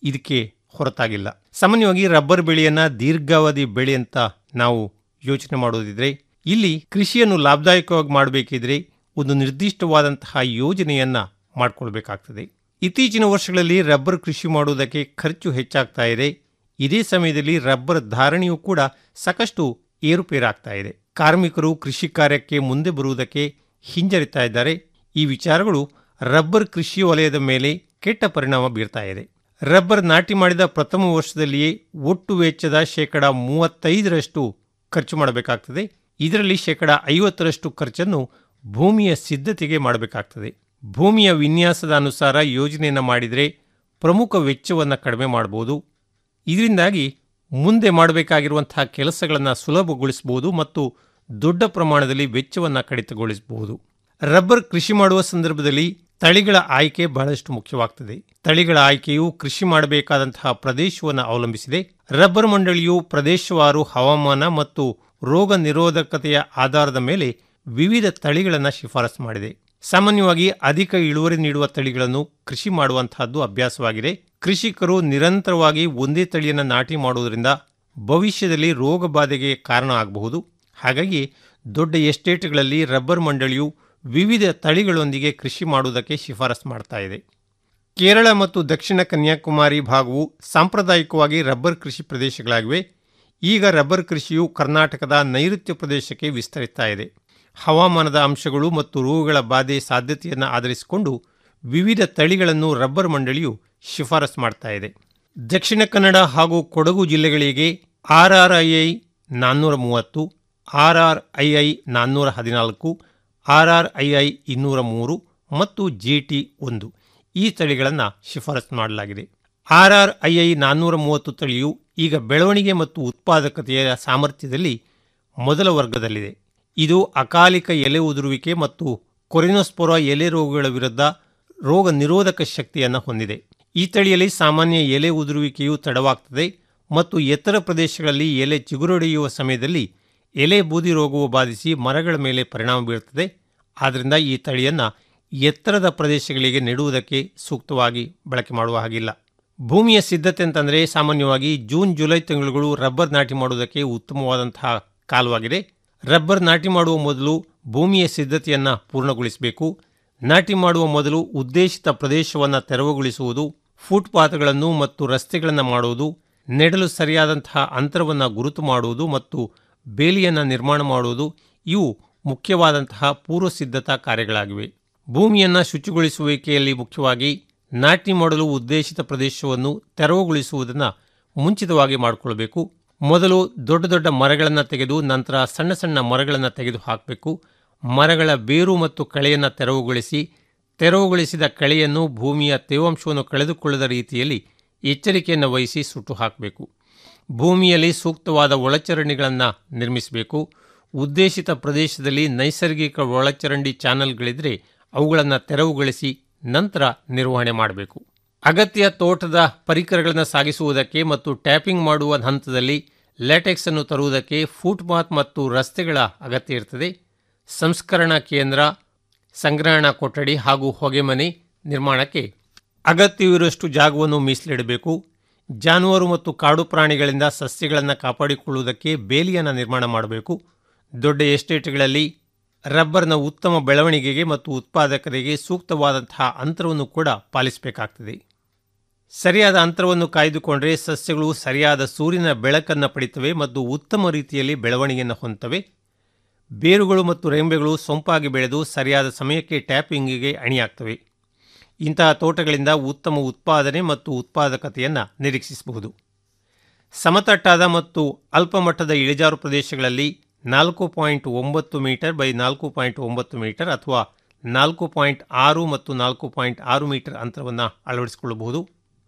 ಇದಕ್ಕೆ ಹೊರತಾಗಿಲ್ಲ ಸಾಮಾನ್ಯವಾಗಿ ರಬ್ಬರ್ ಬೆಳೆಯನ್ನ ದೀರ್ಘಾವಧಿ ಬೆಳೆ ಅಂತ ನಾವು ಯೋಚನೆ ಮಾಡೋದಿದ್ರೆ ಇಲ್ಲಿ ಕೃಷಿಯನ್ನು ಲಾಭದಾಯಕವಾಗಿ ಮಾಡಬೇಕಿದ್ರೆ ಒಂದು ನಿರ್ದಿಷ್ಟವಾದಂತಹ ಯೋಜನೆಯನ್ನ ಮಾಡಿಕೊಳ್ಬೇಕಾಗ್ತದೆ ಇತ್ತೀಚಿನ ವರ್ಷಗಳಲ್ಲಿ ರಬ್ಬರ್ ಕೃಷಿ ಮಾಡುವುದಕ್ಕೆ ಖರ್ಚು ಹೆಚ್ಚಾಗ್ತಾ ಇದೆ ಇದೇ ಸಮಯದಲ್ಲಿ ರಬ್ಬರ್ ಧಾರಣೆಯೂ ಕೂಡ ಸಾಕಷ್ಟು ಏರುಪೇರಾಗ್ತಾ ಇದೆ ಕಾರ್ಮಿಕರು ಕೃಷಿ ಕಾರ್ಯಕ್ಕೆ ಮುಂದೆ ಬರುವುದಕ್ಕೆ ಹಿಂಜರಿತಾ ಇದ್ದಾರೆ ಈ ವಿಚಾರಗಳು ರಬ್ಬರ್ ಕೃಷಿ ವಲಯದ ಮೇಲೆ ಕೆಟ್ಟ ಪರಿಣಾಮ ಬೀರ್ತಾ ಇದೆ ರಬ್ಬರ್ ನಾಟಿ ಮಾಡಿದ ಪ್ರಥಮ ವರ್ಷದಲ್ಲಿಯೇ ಒಟ್ಟು ವೆಚ್ಚದ ಶೇಕಡ ಮೂವತ್ತೈದರಷ್ಟು ಖರ್ಚು ಮಾಡಬೇಕಾಗ್ತದೆ ಇದರಲ್ಲಿ ಶೇಕಡ ಐವತ್ತರಷ್ಟು ಖರ್ಚನ್ನು ಭೂಮಿಯ ಸಿದ್ಧತೆಗೆ ಮಾಡಬೇಕಾಗ್ತದೆ ಭೂಮಿಯ ವಿನ್ಯಾಸದ ಅನುಸಾರ ಯೋಜನೆಯನ್ನು ಮಾಡಿದರೆ ಪ್ರಮುಖ ವೆಚ್ಚವನ್ನು ಕಡಿಮೆ ಮಾಡಬಹುದು ಇದರಿಂದಾಗಿ ಮುಂದೆ ಮಾಡಬೇಕಾಗಿರುವಂತಹ ಕೆಲಸಗಳನ್ನು ಸುಲಭಗೊಳಿಸಬಹುದು ಮತ್ತು ದೊಡ್ಡ ಪ್ರಮಾಣದಲ್ಲಿ ವೆಚ್ಚವನ್ನು ಕಡಿತಗೊಳಿಸಬಹುದು ರಬ್ಬರ್ ಕೃಷಿ ಮಾಡುವ ಸಂದರ್ಭದಲ್ಲಿ ತಳಿಗಳ ಆಯ್ಕೆ ಬಹಳಷ್ಟು ಮುಖ್ಯವಾಗ್ತದೆ ತಳಿಗಳ ಆಯ್ಕೆಯು ಕೃಷಿ ಮಾಡಬೇಕಾದಂತಹ ಪ್ರದೇಶವನ್ನು ಅವಲಂಬಿಸಿದೆ ರಬ್ಬರ್ ಮಂಡಳಿಯು ಪ್ರದೇಶವಾರು ಹವಾಮಾನ ಮತ್ತು ರೋಗ ನಿರೋಧಕತೆಯ ಆಧಾರದ ಮೇಲೆ ವಿವಿಧ ತಳಿಗಳನ್ನು ಶಿಫಾರಸು ಮಾಡಿದೆ ಸಾಮಾನ್ಯವಾಗಿ ಅಧಿಕ ಇಳುವರಿ ನೀಡುವ ತಳಿಗಳನ್ನು ಕೃಷಿ ಮಾಡುವಂತಹದ್ದು ಅಭ್ಯಾಸವಾಗಿದೆ ಕೃಷಿಕರು ನಿರಂತರವಾಗಿ ಒಂದೇ ತಳಿಯನ್ನು ನಾಟಿ ಮಾಡುವುದರಿಂದ ಭವಿಷ್ಯದಲ್ಲಿ ರೋಗ ಬಾಧೆಗೆ ಕಾರಣ ಆಗಬಹುದು ಹಾಗಾಗಿ ದೊಡ್ಡ ಎಸ್ಟೇಟ್ಗಳಲ್ಲಿ ರಬ್ಬರ್ ಮಂಡಳಿಯು ವಿವಿಧ ತಳಿಗಳೊಂದಿಗೆ ಕೃಷಿ ಮಾಡುವುದಕ್ಕೆ ಶಿಫಾರಸು ಮಾಡ್ತಾ ಇದೆ ಕೇರಳ ಮತ್ತು ದಕ್ಷಿಣ ಕನ್ಯಾಕುಮಾರಿ ಭಾಗವು ಸಾಂಪ್ರದಾಯಿಕವಾಗಿ ರಬ್ಬರ್ ಕೃಷಿ ಪ್ರದೇಶಗಳಾಗಿವೆ ಈಗ ರಬ್ಬರ್ ಕೃಷಿಯು ಕರ್ನಾಟಕದ ನೈಋತ್ಯ ಪ್ರದೇಶಕ್ಕೆ ವಿಸ್ತರಿಸ್ತಾ ಇದೆ ಹವಾಮಾನದ ಅಂಶಗಳು ಮತ್ತು ರೋಗಗಳ ಬಾಧೆ ಸಾಧ್ಯತೆಯನ್ನು ಆಧರಿಸಿಕೊಂಡು ವಿವಿಧ ತಳಿಗಳನ್ನು ರಬ್ಬರ್ ಮಂಡಳಿಯು ಶಿಫಾರಸು ಮಾಡ್ತಾ ಇದೆ ದಕ್ಷಿಣ ಕನ್ನಡ ಹಾಗೂ ಕೊಡಗು ಜಿಲ್ಲೆಗಳಿಗೆ ಆರ್ ಆರ್ ಐ ಐ ನಾನ್ನೂರ ಮೂವತ್ತು ಆರ್ ಆರ್ ಐ ಐ ನಾನ್ನೂರ ಹದಿನಾಲ್ಕು ಆರ್ ಆರ್ ಐ ಐ ಇನ್ನೂರ ಮೂರು ಮತ್ತು ಜಿ ಟಿ ಒಂದು ಈ ತಳಿಗಳನ್ನು ಶಿಫಾರಸು ಮಾಡಲಾಗಿದೆ ಆರ್ ಆರ್ ಐ ಐ ನಾನ್ನೂರ ಮೂವತ್ತು ತಳಿಯು ಈಗ ಬೆಳವಣಿಗೆ ಮತ್ತು ಉತ್ಪಾದಕತೆಯ ಸಾಮರ್ಥ್ಯದಲ್ಲಿ ಮೊದಲ ವರ್ಗದಲ್ಲಿದೆ ಇದು ಅಕಾಲಿಕ ಎಲೆ ಉದುರುವಿಕೆ ಮತ್ತು ಕೊರಿನೋಸ್ಪೊರ ಎಲೆ ರೋಗಗಳ ವಿರುದ್ಧ ರೋಗ ನಿರೋಧಕ ಶಕ್ತಿಯನ್ನು ಹೊಂದಿದೆ ಈ ತಳಿಯಲ್ಲಿ ಸಾಮಾನ್ಯ ಎಲೆ ಉದುರುವಿಕೆಯು ತಡವಾಗ್ತದೆ ಮತ್ತು ಎತ್ತರ ಪ್ರದೇಶಗಳಲ್ಲಿ ಎಲೆ ಚಿಗುರೊಡೆಯುವ ಸಮಯದಲ್ಲಿ ಎಲೆ ಬೂದಿ ರೋಗವು ಬಾಧಿಸಿ ಮರಗಳ ಮೇಲೆ ಪರಿಣಾಮ ಬೀರುತ್ತದೆ ಆದ್ದರಿಂದ ಈ ತಳಿಯನ್ನು ಎತ್ತರದ ಪ್ರದೇಶಗಳಿಗೆ ನೆಡುವುದಕ್ಕೆ ಸೂಕ್ತವಾಗಿ ಬಳಕೆ ಮಾಡುವ ಹಾಗಿಲ್ಲ ಭೂಮಿಯ ಸಿದ್ಧತೆ ಅಂತಂದರೆ ಸಾಮಾನ್ಯವಾಗಿ ಜೂನ್ ಜುಲೈ ತಿಂಗಳುಗಳು ರಬ್ಬರ್ ನಾಟಿ ಮಾಡುವುದಕ್ಕೆ ಉತ್ತಮವಾದಂತಹ ಕಾಲವಾಗಿದೆ ರಬ್ಬರ್ ನಾಟಿ ಮಾಡುವ ಮೊದಲು ಭೂಮಿಯ ಸಿದ್ಧತೆಯನ್ನು ಪೂರ್ಣಗೊಳಿಸಬೇಕು ನಾಟಿ ಮಾಡುವ ಮೊದಲು ಉದ್ದೇಶಿತ ಪ್ರದೇಶವನ್ನು ತೆರವುಗೊಳಿಸುವುದು ಫುಟ್ಪಾತ್ಗಳನ್ನು ಮತ್ತು ರಸ್ತೆಗಳನ್ನು ಮಾಡುವುದು ನೆಡಲು ಸರಿಯಾದಂತಹ ಅಂತರವನ್ನು ಗುರುತು ಮಾಡುವುದು ಮತ್ತು ಬೇಲಿಯನ್ನು ನಿರ್ಮಾಣ ಮಾಡುವುದು ಇವು ಮುಖ್ಯವಾದಂತಹ ಪೂರ್ವ ಸಿದ್ಧತಾ ಕಾರ್ಯಗಳಾಗಿವೆ ಭೂಮಿಯನ್ನು ಶುಚಿಗೊಳಿಸುವಿಕೆಯಲ್ಲಿ ಮುಖ್ಯವಾಗಿ ನಾಟಿ ಮಾಡಲು ಉದ್ದೇಶಿತ ಪ್ರದೇಶವನ್ನು ತೆರವುಗೊಳಿಸುವುದನ್ನು ಮುಂಚಿತವಾಗಿ ಮಾಡಿಕೊಳ್ಬೇಕು ಮೊದಲು ದೊಡ್ಡ ದೊಡ್ಡ ಮರಗಳನ್ನು ತೆಗೆದು ನಂತರ ಸಣ್ಣ ಸಣ್ಣ ಮರಗಳನ್ನು ತೆಗೆದು ಹಾಕಬೇಕು ಮರಗಳ ಬೇರು ಮತ್ತು ಕಳೆಯನ್ನು ತೆರವುಗೊಳಿಸಿ ತೆರವುಗೊಳಿಸಿದ ಕಳೆಯನ್ನು ಭೂಮಿಯ ತೇವಾಂಶವನ್ನು ಕಳೆದುಕೊಳ್ಳದ ರೀತಿಯಲ್ಲಿ ಎಚ್ಚರಿಕೆಯನ್ನು ವಹಿಸಿ ಸುಟ್ಟು ಹಾಕಬೇಕು ಭೂಮಿಯಲ್ಲಿ ಸೂಕ್ತವಾದ ಒಳಚರಂಡಿಗಳನ್ನು ನಿರ್ಮಿಸಬೇಕು ಉದ್ದೇಶಿತ ಪ್ರದೇಶದಲ್ಲಿ ನೈಸರ್ಗಿಕ ಒಳಚರಂಡಿ ಚಾನಲ್ಗಳಿದ್ರೆ ಅವುಗಳನ್ನು ತೆರವುಗೊಳಿಸಿ ನಂತರ ನಿರ್ವಹಣೆ ಮಾಡಬೇಕು ಅಗತ್ಯ ತೋಟದ ಪರಿಕರಗಳನ್ನು ಸಾಗಿಸುವುದಕ್ಕೆ ಮತ್ತು ಟ್ಯಾಪಿಂಗ್ ಮಾಡುವ ಹಂತದಲ್ಲಿ ಲ್ಯಾಟೆಕ್ಸ್ ಅನ್ನು ತರುವುದಕ್ಕೆ ಫುಟ್ಪಾತ್ ಮತ್ತು ರಸ್ತೆಗಳ ಅಗತ್ಯ ಇರ್ತದೆ ಸಂಸ್ಕರಣಾ ಕೇಂದ್ರ ಸಂಗ್ರಹಣಾ ಕೊಠಡಿ ಹಾಗೂ ಹೊಗೆಮನೆ ನಿರ್ಮಾಣಕ್ಕೆ ಅಗತ್ಯವಿರುವಷ್ಟು ಜಾಗವನ್ನು ಮೀಸಲಿಡಬೇಕು ಜಾನುವಾರು ಮತ್ತು ಕಾಡು ಪ್ರಾಣಿಗಳಿಂದ ಸಸ್ಯಗಳನ್ನು ಕಾಪಾಡಿಕೊಳ್ಳುವುದಕ್ಕೆ ಬೇಲಿಯನ್ನು ನಿರ್ಮಾಣ ಮಾಡಬೇಕು ದೊಡ್ಡ ಎಸ್ಟೇಟ್ಗಳಲ್ಲಿ ರಬ್ಬರ್ನ ಉತ್ತಮ ಬೆಳವಣಿಗೆಗೆ ಮತ್ತು ಉತ್ಪಾದಕರಿಗೆ ಸೂಕ್ತವಾದಂತಹ ಅಂತರವನ್ನು ಕೂಡ ಪಾಲಿಸಬೇಕಾಗ್ತದೆ ಸರಿಯಾದ ಅಂತರವನ್ನು ಕಾಯ್ದುಕೊಂಡರೆ ಸಸ್ಯಗಳು ಸರಿಯಾದ ಸೂರ್ಯನ ಬೆಳಕನ್ನು ಪಡಿತವೆ ಮತ್ತು ಉತ್ತಮ ರೀತಿಯಲ್ಲಿ ಬೆಳವಣಿಗೆಯನ್ನು ಹೊಂದುತ್ತವೆ ಬೇರುಗಳು ಮತ್ತು ರೆಂಬೆಗಳು ಸೊಂಪಾಗಿ ಬೆಳೆದು ಸರಿಯಾದ ಸಮಯಕ್ಕೆ ಟ್ಯಾಪಿಂಗಿಗೆ ಅಣಿಯಾಗ್ತವೆ ಇಂತಹ ತೋಟಗಳಿಂದ ಉತ್ತಮ ಉತ್ಪಾದನೆ ಮತ್ತು ಉತ್ಪಾದಕತೆಯನ್ನು ನಿರೀಕ್ಷಿಸಬಹುದು ಸಮತಟ್ಟಾದ ಮತ್ತು ಅಲ್ಪಮಟ್ಟದ ಇಳಿಜಾರು ಪ್ರದೇಶಗಳಲ್ಲಿ ನಾಲ್ಕು ಪಾಯಿಂಟ್ ಒಂಬತ್ತು ಮೀಟರ್ ಬೈ ನಾಲ್ಕು ಪಾಯಿಂಟ್ ಒಂಬತ್ತು ಮೀಟರ್ ಅಥವಾ ನಾಲ್ಕು ಪಾಯಿಂಟ್ ಆರು ಮತ್ತು ನಾಲ್ಕು ಪಾಯಿಂಟ್ ಆರು ಮೀಟರ್ ಅಂತರವನ್ನು ಅಳವಡಿಸಿಕೊಳ್ಳಬಹುದು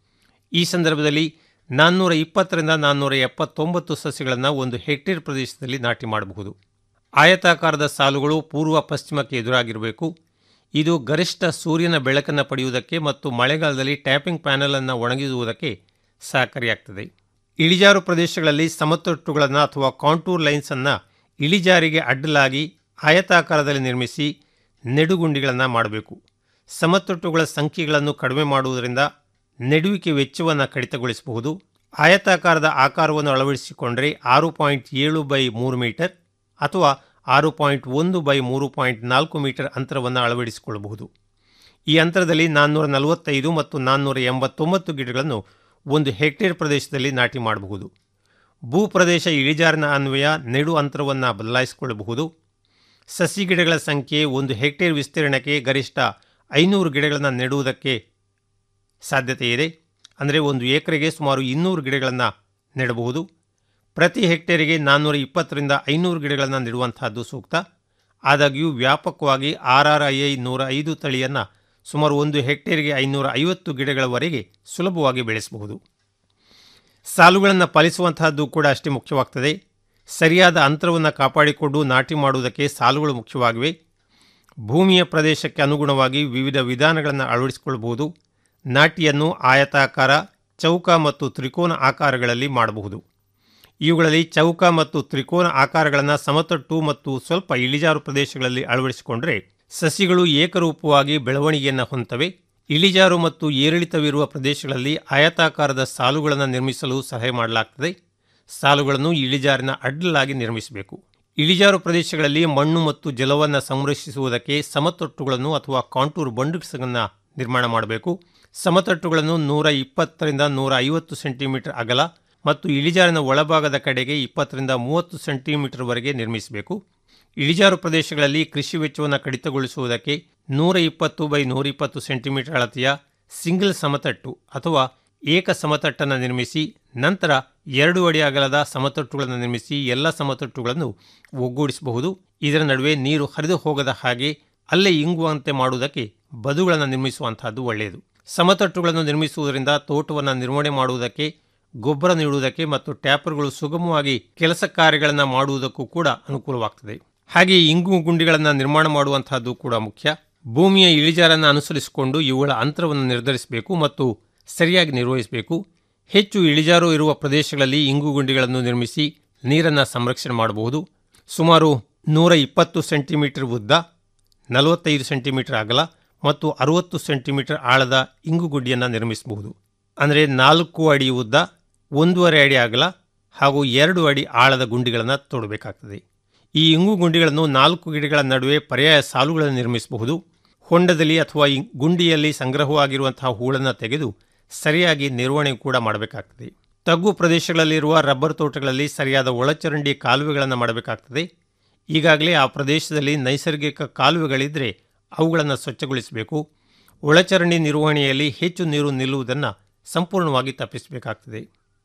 ಈ ಸಂದರ್ಭದಲ್ಲಿ ನಾನ್ನೂರ ಇಪ್ಪತ್ತರಿಂದ ನಾನ್ನೂರ ಎಪ್ಪತ್ತೊಂಬತ್ತು ಸಸ್ಯಗಳನ್ನು ಒಂದು ಹೆಕ್ಟೇರ್ ಪ್ರದೇಶದಲ್ಲಿ ನಾಟಿ ಮಾಡಬಹುದು ಆಯತಾಕಾರದ ಸಾಲುಗಳು ಪೂರ್ವ ಪಶ್ಚಿಮಕ್ಕೆ ಎದುರಾಗಿರಬೇಕು ಇದು ಗರಿಷ್ಠ ಸೂರ್ಯನ ಬೆಳಕನ್ನು ಪಡೆಯುವುದಕ್ಕೆ ಮತ್ತು ಮಳೆಗಾಲದಲ್ಲಿ ಟ್ಯಾಪಿಂಗ್ ಪ್ಯಾನೆಲ್ ಅನ್ನು ಒಣಗಿಸುವುದಕ್ಕೆ ಸಹಕಾರಿಯಾಗ್ತದೆ ಇಳಿಜಾರು ಪ್ರದೇಶಗಳಲ್ಲಿ ಸಮತಟ್ಟುಗಳನ್ನು ಅಥವಾ ಕಾಂಟೂರ್ ಲೈನ್ಸ್ ಅನ್ನು ಇಳಿಜಾರಿಗೆ ಅಡ್ಡಲಾಗಿ ಆಯತಾಕಾರದಲ್ಲಿ ನಿರ್ಮಿಸಿ ನೆಡುಗುಂಡಿಗಳನ್ನು ಮಾಡಬೇಕು ಸಮತಟ್ಟುಗಳ ಸಂಖ್ಯೆಗಳನ್ನು ಕಡಿಮೆ ಮಾಡುವುದರಿಂದ ನೆಡುವಿಕೆ ವೆಚ್ಚವನ್ನು ಕಡಿತಗೊಳಿಸಬಹುದು ಆಯತಾಕಾರದ ಆಕಾರವನ್ನು ಅಳವಡಿಸಿಕೊಂಡರೆ ಆರು ಪಾಯಿಂಟ್ ಏಳು ಬೈ ಮೂರು ಮೀಟರ್ ಅಥವಾ ಆರು ಪಾಯಿಂಟ್ ಒಂದು ಬೈ ಮೂರು ಪಾಯಿಂಟ್ ನಾಲ್ಕು ಮೀಟರ್ ಅಂತರವನ್ನು ಅಳವಡಿಸಿಕೊಳ್ಳಬಹುದು ಈ ಅಂತರದಲ್ಲಿ ನಾನ್ನೂರ ನಲವತ್ತೈದು ಮತ್ತು ನಾನ್ನೂರ ಎಂಬತ್ತೊಂಬತ್ತು ಗಿಡಗಳನ್ನು ಒಂದು ಹೆಕ್ಟೇರ್ ಪ್ರದೇಶದಲ್ಲಿ ನಾಟಿ ಮಾಡಬಹುದು ಭೂ ಪ್ರದೇಶ ಇಳಿಜಾರಿನ ಅನ್ವಯ ನೆಡು ಅಂತರವನ್ನು ಬದಲಾಯಿಸಿಕೊಳ್ಳಬಹುದು ಸಸಿ ಗಿಡಗಳ ಸಂಖ್ಯೆ ಒಂದು ಹೆಕ್ಟೇರ್ ವಿಸ್ತೀರ್ಣಕ್ಕೆ ಗರಿಷ್ಠ ಐನೂರು ಗಿಡಗಳನ್ನು ನೆಡುವುದಕ್ಕೆ ಸಾಧ್ಯತೆ ಇದೆ ಅಂದರೆ ಒಂದು ಎಕರೆಗೆ ಸುಮಾರು ಇನ್ನೂರು ಗಿಡಗಳನ್ನು ನೆಡಬಹುದು ಪ್ರತಿ ಹೆಕ್ಟೇರಿಗೆ ನಾನ್ನೂರ ಇಪ್ಪತ್ತರಿಂದ ಐನೂರು ಗಿಡಗಳನ್ನು ನೆಡುವಂತಹದ್ದು ಸೂಕ್ತ ಆದಾಗ್ಯೂ ವ್ಯಾಪಕವಾಗಿ ಆರ್ ಆರ್ ಐ ಐ ನೂರ ಐದು ತಳಿಯನ್ನು ಸುಮಾರು ಒಂದು ಹೆಕ್ಟೇರ್ಗೆ ಐನೂರ ಐವತ್ತು ಗಿಡಗಳವರೆಗೆ ಸುಲಭವಾಗಿ ಬೆಳೆಸಬಹುದು ಸಾಲುಗಳನ್ನು ಪಾಲಿಸುವಂತಹದ್ದು ಕೂಡ ಅಷ್ಟೇ ಮುಖ್ಯವಾಗ್ತದೆ ಸರಿಯಾದ ಅಂತರವನ್ನು ಕಾಪಾಡಿಕೊಂಡು ನಾಟಿ ಮಾಡುವುದಕ್ಕೆ ಸಾಲುಗಳು ಮುಖ್ಯವಾಗಿವೆ ಭೂಮಿಯ ಪ್ರದೇಶಕ್ಕೆ ಅನುಗುಣವಾಗಿ ವಿವಿಧ ವಿಧಾನಗಳನ್ನು ಅಳವಡಿಸಿಕೊಳ್ಳಬಹುದು ನಾಟಿಯನ್ನು ಆಯತಾಕಾರ ಚೌಕ ಮತ್ತು ತ್ರಿಕೋನ ಆಕಾರಗಳಲ್ಲಿ ಮಾಡಬಹುದು ಇವುಗಳಲ್ಲಿ ಚೌಕ ಮತ್ತು ತ್ರಿಕೋನ ಆಕಾರಗಳನ್ನು ಸಮತಟ್ಟು ಮತ್ತು ಸ್ವಲ್ಪ ಇಳಿಜಾರು ಪ್ರದೇಶಗಳಲ್ಲಿ ಅಳವಡಿಸಿಕೊಂಡರೆ ಸಸಿಗಳು ಏಕರೂಪವಾಗಿ ಬೆಳವಣಿಗೆಯನ್ನು ಹೊಂದವೆ ಇಳಿಜಾರು ಮತ್ತು ಏರಿಳಿತವಿರುವ ಪ್ರದೇಶಗಳಲ್ಲಿ ಆಯತಾಕಾರದ ಸಾಲುಗಳನ್ನು ನಿರ್ಮಿಸಲು ಸಲಹೆ ಮಾಡಲಾಗ್ತದೆ ಸಾಲುಗಳನ್ನು ಇಳಿಜಾರಿನ ಅಡ್ಡಲಾಗಿ ನಿರ್ಮಿಸಬೇಕು ಇಳಿಜಾರು ಪ್ರದೇಶಗಳಲ್ಲಿ ಮಣ್ಣು ಮತ್ತು ಜಲವನ್ನು ಸಂರಕ್ಷಿಸುವುದಕ್ಕೆ ಸಮತಟ್ಟುಗಳನ್ನು ಅಥವಾ ಕಾಂಟೂರ್ ಬಂಡುಗಳನ್ನು ನಿರ್ಮಾಣ ಮಾಡಬೇಕು ಸಮತಟ್ಟುಗಳನ್ನು ನೂರ ಇಪ್ಪತ್ತರಿಂದ ನೂರ ಐವತ್ತು ಸೆಂಟಿಮೀಟರ್ ಅಗಲ ಮತ್ತು ಇಳಿಜಾರಿನ ಒಳಭಾಗದ ಕಡೆಗೆ ಇಪ್ಪತ್ತರಿಂದ ಮೂವತ್ತು ಸೆಂಟಿಮೀಟರ್ವರೆಗೆ ನಿರ್ಮಿಸಬೇಕು ಇಳಿಜಾರು ಪ್ರದೇಶಗಳಲ್ಲಿ ಕೃಷಿ ವೆಚ್ಚವನ್ನು ಕಡಿತಗೊಳಿಸುವುದಕ್ಕೆ ನೂರ ಇಪ್ಪತ್ತು ಬೈ ನೂರ ಇಪ್ಪತ್ತು ಸೆಂಟಿಮೀಟರ್ ಅಳತೆಯ ಸಿಂಗಲ್ ಸಮತಟ್ಟು ಅಥವಾ ಏಕ ಸಮತಟ್ಟನ್ನು ನಿರ್ಮಿಸಿ ನಂತರ ಎರಡು ಅಡಿ ಅಗಲದ ಸಮತಟ್ಟುಗಳನ್ನು ನಿರ್ಮಿಸಿ ಎಲ್ಲ ಸಮತಟ್ಟುಗಳನ್ನು ಒಗ್ಗೂಡಿಸಬಹುದು ಇದರ ನಡುವೆ ನೀರು ಹರಿದು ಹೋಗದ ಹಾಗೆ ಅಲ್ಲೇ ಇಂಗುವಂತೆ ಮಾಡುವುದಕ್ಕೆ ಬದುಗಳನ್ನು ನಿರ್ಮಿಸುವಂತಹದ್ದು ಒಳ್ಳೆಯದು ಸಮತಟ್ಟುಗಳನ್ನು ನಿರ್ಮಿಸುವುದರಿಂದ ತೋಟವನ್ನು ನಿರ್ವಹಣೆ ಮಾಡುವುದಕ್ಕೆ ಗೊಬ್ಬರ ನೀಡುವುದಕ್ಕೆ ಮತ್ತು ಟ್ಯಾಪರ್ಗಳು ಸುಗಮವಾಗಿ ಕೆಲಸ ಕಾರ್ಯಗಳನ್ನು ಮಾಡುವುದಕ್ಕೂ ಕೂಡ ಅನುಕೂಲವಾಗ್ತದೆ ಹಾಗೆ ಇಂಗು ಗುಂಡಿಗಳನ್ನು ನಿರ್ಮಾಣ ಮಾಡುವಂತಹದ್ದು ಕೂಡ ಮುಖ್ಯ ಭೂಮಿಯ ಇಳಿಜಾರನ್ನು ಅನುಸರಿಸಿಕೊಂಡು ಇವುಗಳ ಅಂತರವನ್ನು ನಿರ್ಧರಿಸಬೇಕು ಮತ್ತು ಸರಿಯಾಗಿ ನಿರ್ವಹಿಸಬೇಕು ಹೆಚ್ಚು ಇಳಿಜಾರು ಇರುವ ಪ್ರದೇಶಗಳಲ್ಲಿ ಇಂಗು ಗುಂಡಿಗಳನ್ನು ನಿರ್ಮಿಸಿ ನೀರನ್ನು ಸಂರಕ್ಷಣೆ ಮಾಡಬಹುದು ಸುಮಾರು ನೂರ ಇಪ್ಪತ್ತು ಸೆಂಟಿಮೀಟರ್ ಉದ್ದ ನಲವತ್ತೈದು ಸೆಂಟಿಮೀಟರ್ ಅಗಲ ಮತ್ತು ಅರುವತ್ತು ಸೆಂಟಿಮೀಟರ್ ಆಳದ ಇಂಗುಗುಡ್ಡಿಯನ್ನು ನಿರ್ಮಿಸಬಹುದು ಅಂದರೆ ನಾಲ್ಕು ಅಡಿ ಉದ್ದ ಒಂದೂವರೆ ಅಡಿ ಅಗಲ ಹಾಗೂ ಎರಡು ಅಡಿ ಆಳದ ಗುಂಡಿಗಳನ್ನು ತೋಡಬೇಕಾಗ್ತದೆ ಈ ಇಂಗು ಗುಂಡಿಗಳನ್ನು ನಾಲ್ಕು ಗಿಡಗಳ ನಡುವೆ ಪರ್ಯಾಯ ಸಾಲುಗಳನ್ನು ನಿರ್ಮಿಸಬಹುದು ಹೊಂಡದಲ್ಲಿ ಅಥವಾ ಈ ಗುಂಡಿಯಲ್ಲಿ ಸಂಗ್ರಹವಾಗಿರುವಂತಹ ಹೂಳನ್ನು ತೆಗೆದು ಸರಿಯಾಗಿ ನಿರ್ವಹಣೆ ಕೂಡ ಮಾಡಬೇಕಾಗ್ತದೆ ತಗ್ಗು ಪ್ರದೇಶಗಳಲ್ಲಿರುವ ರಬ್ಬರ್ ತೋಟಗಳಲ್ಲಿ ಸರಿಯಾದ ಒಳಚರಂಡಿ ಕಾಲುವೆಗಳನ್ನು ಮಾಡಬೇಕಾಗ್ತದೆ ಈಗಾಗಲೇ ಆ ಪ್ರದೇಶದಲ್ಲಿ ನೈಸರ್ಗಿಕ ಕಾಲುವೆಗಳಿದ್ದರೆ ಅವುಗಳನ್ನು ಸ್ವಚ್ಛಗೊಳಿಸಬೇಕು ಒಳಚರಂಡಿ ನಿರ್ವಹಣೆಯಲ್ಲಿ ಹೆಚ್ಚು ನೀರು ನಿಲ್ಲುವುದನ್ನು ಸಂಪೂರ್ಣವಾಗಿ ತಪ್ಪಿಸಬೇಕಾಗ್ತದೆ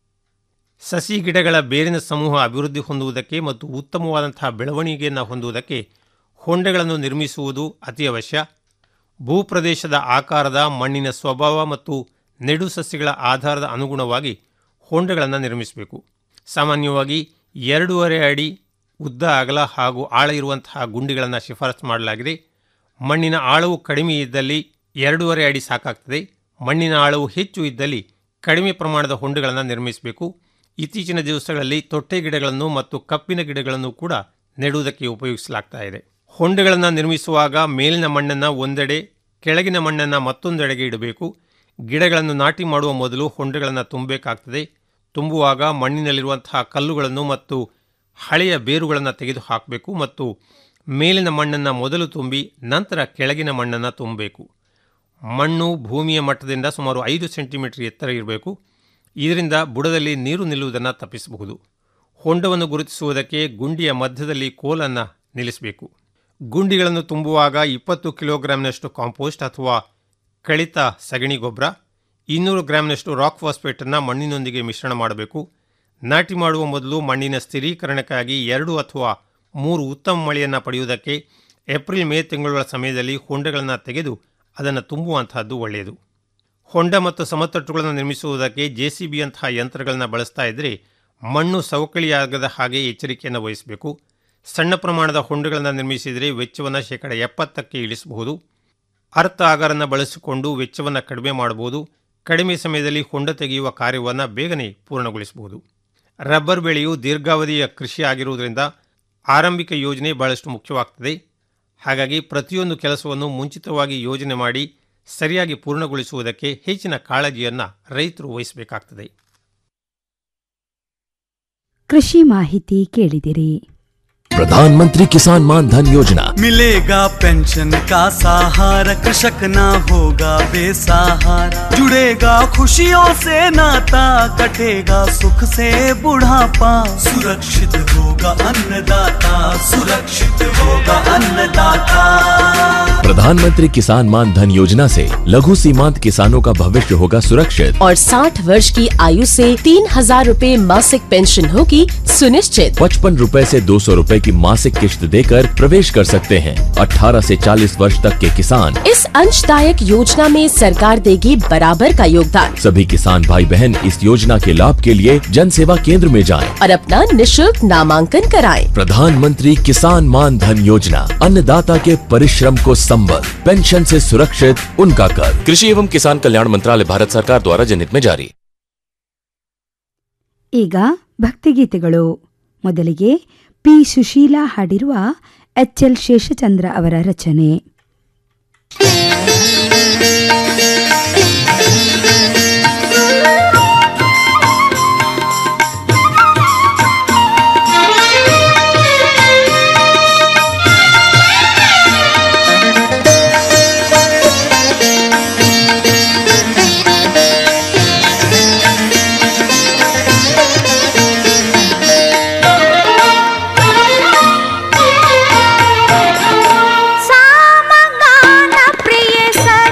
ಸಸಿ ಗಿಡಗಳ ಬೇರಿನ ಸಮೂಹ ಅಭಿವೃದ್ಧಿ ಹೊಂದುವುದಕ್ಕೆ ಮತ್ತು ಉತ್ತಮವಾದಂತಹ ಬೆಳವಣಿಗೆಯನ್ನು ಹೊಂದುವುದಕ್ಕೆ ಹೊಂಡಗಳನ್ನು ನಿರ್ಮಿಸುವುದು ಅತಿ ಅವಶ್ಯ ಭೂಪ್ರದೇಶದ ಆಕಾರದ ಮಣ್ಣಿನ ಸ್ವಭಾವ ಮತ್ತು ನೆಡು ಸಸ್ಯಗಳ ಆಧಾರದ ಅನುಗುಣವಾಗಿ ಹೊಂಡಗಳನ್ನು ನಿರ್ಮಿಸಬೇಕು ಸಾಮಾನ್ಯವಾಗಿ ಎರಡೂವರೆ ಅಡಿ ಉದ್ದ ಅಗಲ ಹಾಗೂ ಆಳ ಇರುವಂತಹ ಗುಂಡಿಗಳನ್ನು ಶಿಫಾರಸು ಮಾಡಲಾಗಿದೆ ಮಣ್ಣಿನ ಆಳವು ಕಡಿಮೆ ಇದ್ದಲ್ಲಿ ಎರಡೂವರೆ ಅಡಿ ಸಾಕಾಗ್ತದೆ ಮಣ್ಣಿನ ಆಳವು ಹೆಚ್ಚು ಇದ್ದಲ್ಲಿ ಕಡಿಮೆ ಪ್ರಮಾಣದ ಹೊಂಡಗಳನ್ನು ನಿರ್ಮಿಸಬೇಕು ಇತ್ತೀಚಿನ ದಿವಸಗಳಲ್ಲಿ ತೊಟ್ಟೆ ಗಿಡಗಳನ್ನು ಮತ್ತು ಕಪ್ಪಿನ ಗಿಡಗಳನ್ನು ಕೂಡ ನೆಡುವುದಕ್ಕೆ ಉಪಯೋಗಿಸಲಾಗ್ತಾ ಇದೆ ಹೊಂಡಗಳನ್ನು ನಿರ್ಮಿಸುವಾಗ ಮೇಲಿನ ಮಣ್ಣನ್ನು ಒಂದೆಡೆ ಕೆಳಗಿನ ಮಣ್ಣನ್ನು ಮತ್ತೊಂದೆಡೆಗೆ ಇಡಬೇಕು ಗಿಡಗಳನ್ನು ನಾಟಿ ಮಾಡುವ ಮೊದಲು ಹೊಂಡಗಳನ್ನು ತುಂಬಬೇಕಾಗ್ತದೆ ತುಂಬುವಾಗ ಮಣ್ಣಿನಲ್ಲಿರುವಂತಹ ಕಲ್ಲುಗಳನ್ನು ಮತ್ತು ಹಳೆಯ ಬೇರುಗಳನ್ನು ತೆಗೆದು ಹಾಕಬೇಕು ಮತ್ತು ಮೇಲಿನ ಮಣ್ಣನ್ನು ಮೊದಲು ತುಂಬಿ ನಂತರ ಕೆಳಗಿನ ಮಣ್ಣನ್ನು ತುಂಬಬೇಕು ಮಣ್ಣು ಭೂಮಿಯ ಮಟ್ಟದಿಂದ ಸುಮಾರು ಐದು ಸೆಂಟಿಮೀಟರ್ ಎತ್ತರ ಇರಬೇಕು ಇದರಿಂದ ಬುಡದಲ್ಲಿ ನೀರು ನಿಲ್ಲುವುದನ್ನು ತಪ್ಪಿಸಬಹುದು ಹೊಂಡವನ್ನು ಗುರುತಿಸುವುದಕ್ಕೆ ಗುಂಡಿಯ ಮಧ್ಯದಲ್ಲಿ ಕೋಲನ್ನು ನಿಲ್ಲಿಸಬೇಕು ಗುಂಡಿಗಳನ್ನು ತುಂಬುವಾಗ ಇಪ್ಪತ್ತು ಕಿಲೋಗ್ರಾಂನಷ್ಟು ಕಾಂಪೋಸ್ಟ್ ಅಥವಾ ಕಳಿತ ಸಗಣಿ ಗೊಬ್ಬರ ಇನ್ನೂರು ಗ್ರಾಂನಷ್ಟು ರಾಕ್ ಫಾಸ್ಫೇಟನ್ನು ಮಣ್ಣಿನೊಂದಿಗೆ ಮಿಶ್ರಣ ಮಾಡಬೇಕು ನಾಟಿ ಮಾಡುವ ಮೊದಲು ಮಣ್ಣಿನ ಸ್ಥಿರೀಕರಣಕ್ಕಾಗಿ ಎರಡು ಅಥವಾ ಮೂರು ಉತ್ತಮ ಮಳೆಯನ್ನು ಪಡೆಯುವುದಕ್ಕೆ ಏಪ್ರಿಲ್ ಮೇ ತಿಂಗಳುಗಳ ಸಮಯದಲ್ಲಿ ಹೊಂಡಗಳನ್ನು ತೆಗೆದು ಅದನ್ನು ತುಂಬುವಂತಹದ್ದು ಒಳ್ಳೆಯದು ಹೊಂಡ ಮತ್ತು ಸಮತಟ್ಟುಗಳನ್ನು ನಿರ್ಮಿಸುವುದಕ್ಕೆ ಜೆ ಸಿ ಬಿಯಂತಹ ಯಂತ್ರಗಳನ್ನು ಬಳಸ್ತಾ ಇದ್ದರೆ ಮಣ್ಣು ಸವಕಳಿಯಾಗದ ಹಾಗೆ ಎಚ್ಚರಿಕೆಯನ್ನು ವಹಿಸಬೇಕು ಸಣ್ಣ ಪ್ರಮಾಣದ ಹೊಂಡಗಳನ್ನು ನಿರ್ಮಿಸಿದರೆ ವೆಚ್ಚವನ್ನು ಶೇಕಡ ಎಪ್ಪತ್ತಕ್ಕೆ ಇಳಿಸಬಹುದು ಅರ್ಥ ಆಗಾರನ್ನು ಬಳಸಿಕೊಂಡು ವೆಚ್ಚವನ್ನು ಕಡಿಮೆ ಮಾಡಬಹುದು ಕಡಿಮೆ ಸಮಯದಲ್ಲಿ ಹೊಂಡ ತೆಗೆಯುವ ಕಾರ್ಯವನ್ನು ಬೇಗನೆ ಪೂರ್ಣಗೊಳಿಸಬಹುದು ರಬ್ಬರ್ ಬೆಳೆಯು ದೀರ್ಘಾವಧಿಯ ಕೃಷಿ ಆಗಿರುವುದರಿಂದ ಆರಂಭಿಕ ಯೋಜನೆ ಬಹಳಷ್ಟು ಮುಖ್ಯವಾಗ್ತದೆ ಹಾಗಾಗಿ ಪ್ರತಿಯೊಂದು ಕೆಲಸವನ್ನು ಮುಂಚಿತವಾಗಿ ಯೋಜನೆ ಮಾಡಿ ಸರಿಯಾಗಿ ಪೂರ್ಣಗೊಳಿಸುವುದಕ್ಕೆ ಹೆಚ್ಚಿನ ಕಾಳಜಿಯನ್ನ ರೈತರು ವಹಿಸಬೇಕಾಗ್ತದೆ ಕೃಷಿ ಮಾಹಿತಿ ಕೇಳಿದಿರಿ प्रधानमंत्री किसान मान धन योजना मिलेगा पेंशन का सहारा कृषक ना होगा बेसहारा जुड़ेगा खुशियों से नाता कटेगा सुख से बुढ़ापा सुरक्षित होगा अन्नदाता सुरक्षित होगा अन्नदाता प्रधानमंत्री किसान मान धन योजना से लघु सीमांत किसानों का भविष्य होगा सुरक्षित और 60 वर्ष की आयु से तीन हजार रूपए मासिक पेंशन होगी सुनिश्चित पचपन रूपए से दो सौ रूपए की मासिक किश्त देकर प्रवेश कर सकते हैं 18 से 40 वर्ष तक के किसान इस अंशदायक योजना में सरकार देगी बराबर का योगदान सभी किसान भाई बहन इस योजना के लाभ के लिए जन सेवा केंद्र में जाएं। और अपना निशुल्क नामांकन कराएं। प्रधानमंत्री किसान मान धन योजना अन्नदाता के परिश्रम को संबल पेंशन से सुरक्षित उनका कर कृषि एवं किसान कल्याण मंत्रालय भारत सरकार द्वारा जनहित में जारी ಈಗ ಭಕ್ತಿಗೀತೆಗಳು ಮೊದಲಿಗೆ ಪಿ ಸುಶೀಲಾ ಹಾಡಿರುವ ಎಚ್ ಎಲ್ ಶೇಷಚಂದ್ರ ಅವರ ರಚನೆ ಸಾಮಗಾನ ಪ್ರಿಯ ಸರ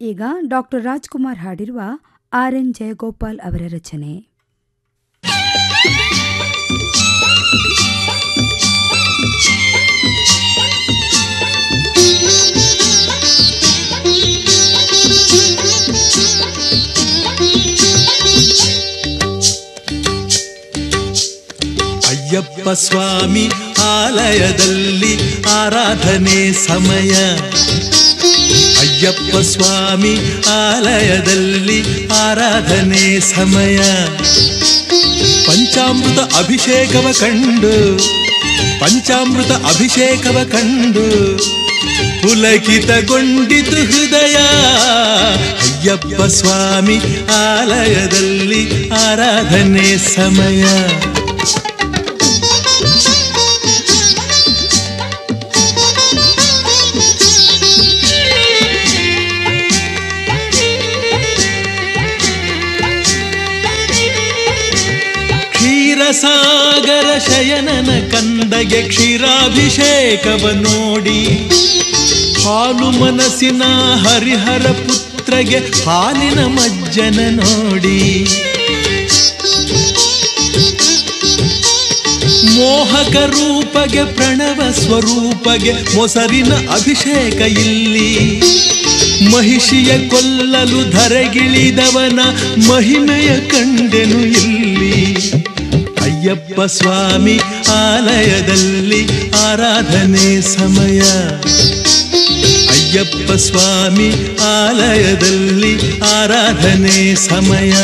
ಈಗ ಡಾಕ್ಟರ್ ರಾಜ್ಕುಮಾರ್ ಹಾಡಿರುವ ಆರ್ ಎನ್ ಜಯಗೋಪಾಲ್ ಅವರ ರಚನೆ ಅಯ್ಯಪ್ಪ ಸ್ವಾಮಿ ಆಲಯದಲ್ಲಿ ಆರಾಧನೆ ಸಮಯ ಅಯ್ಯಪ್ಪ ಸ್ವಾಮಿ ಆಲಯದಲ್ಲಿ ಆರಾಧನೆ ಸಮಯ ಪಂಚಾಮೃತ ಅಭಿಷೇಕವ ಕಂಡು ಪಂಚಾಮೃತ ಅಭಿಷೇಕವ ಕಂಡು ಪುಲಕಿತಗೊಂಡಿತು ಹೃದಯ ಅಯ್ಯಪ್ಪ ಸ್ವಾಮಿ ಆಲಯದಲ್ಲಿ ಆರಾಧನೆ ಸಮಯ ಕ್ಷೀರಸಾಗರ ಶಯನನ ಕಂದಗೆ ಕ್ಷೀರಾಭಿಷೇಕವ ನೋಡಿ ಹಾಲು ಮನಸ್ಸಿನ ಹರಿಹರ ಪುತ್ರಗೆ ಹಾಲಿನ ಮಜ್ಜನ ನೋಡಿ ಮೋಹಕ ರೂಪಗೆ ಪ್ರಣವ ಸ್ವರೂಪಗೆ ಮೊಸರಿನ ಅಭಿಷೇಕ ಇಲ್ಲಿ ಮಹಿಷಿಯ ಕೊಲ್ಲಲು ಧರೆಗಿಳಿದವನ ಮಹಿಮೆಯ ಕಂಡೆನು ಇಲ್ಲಿ ಅಯ್ಯಪ್ಪ ಸ್ವಾಮಿ ಆಲಯದಲ್ಲಿ ಆರಾಧನೆ ಸಮಯ ಅಯ್ಯಪ್ಪ ಸ್ವಾಮಿ ಆಲಯದಲ್ಲಿ ಆರಾಧನೆ ಸಮಯ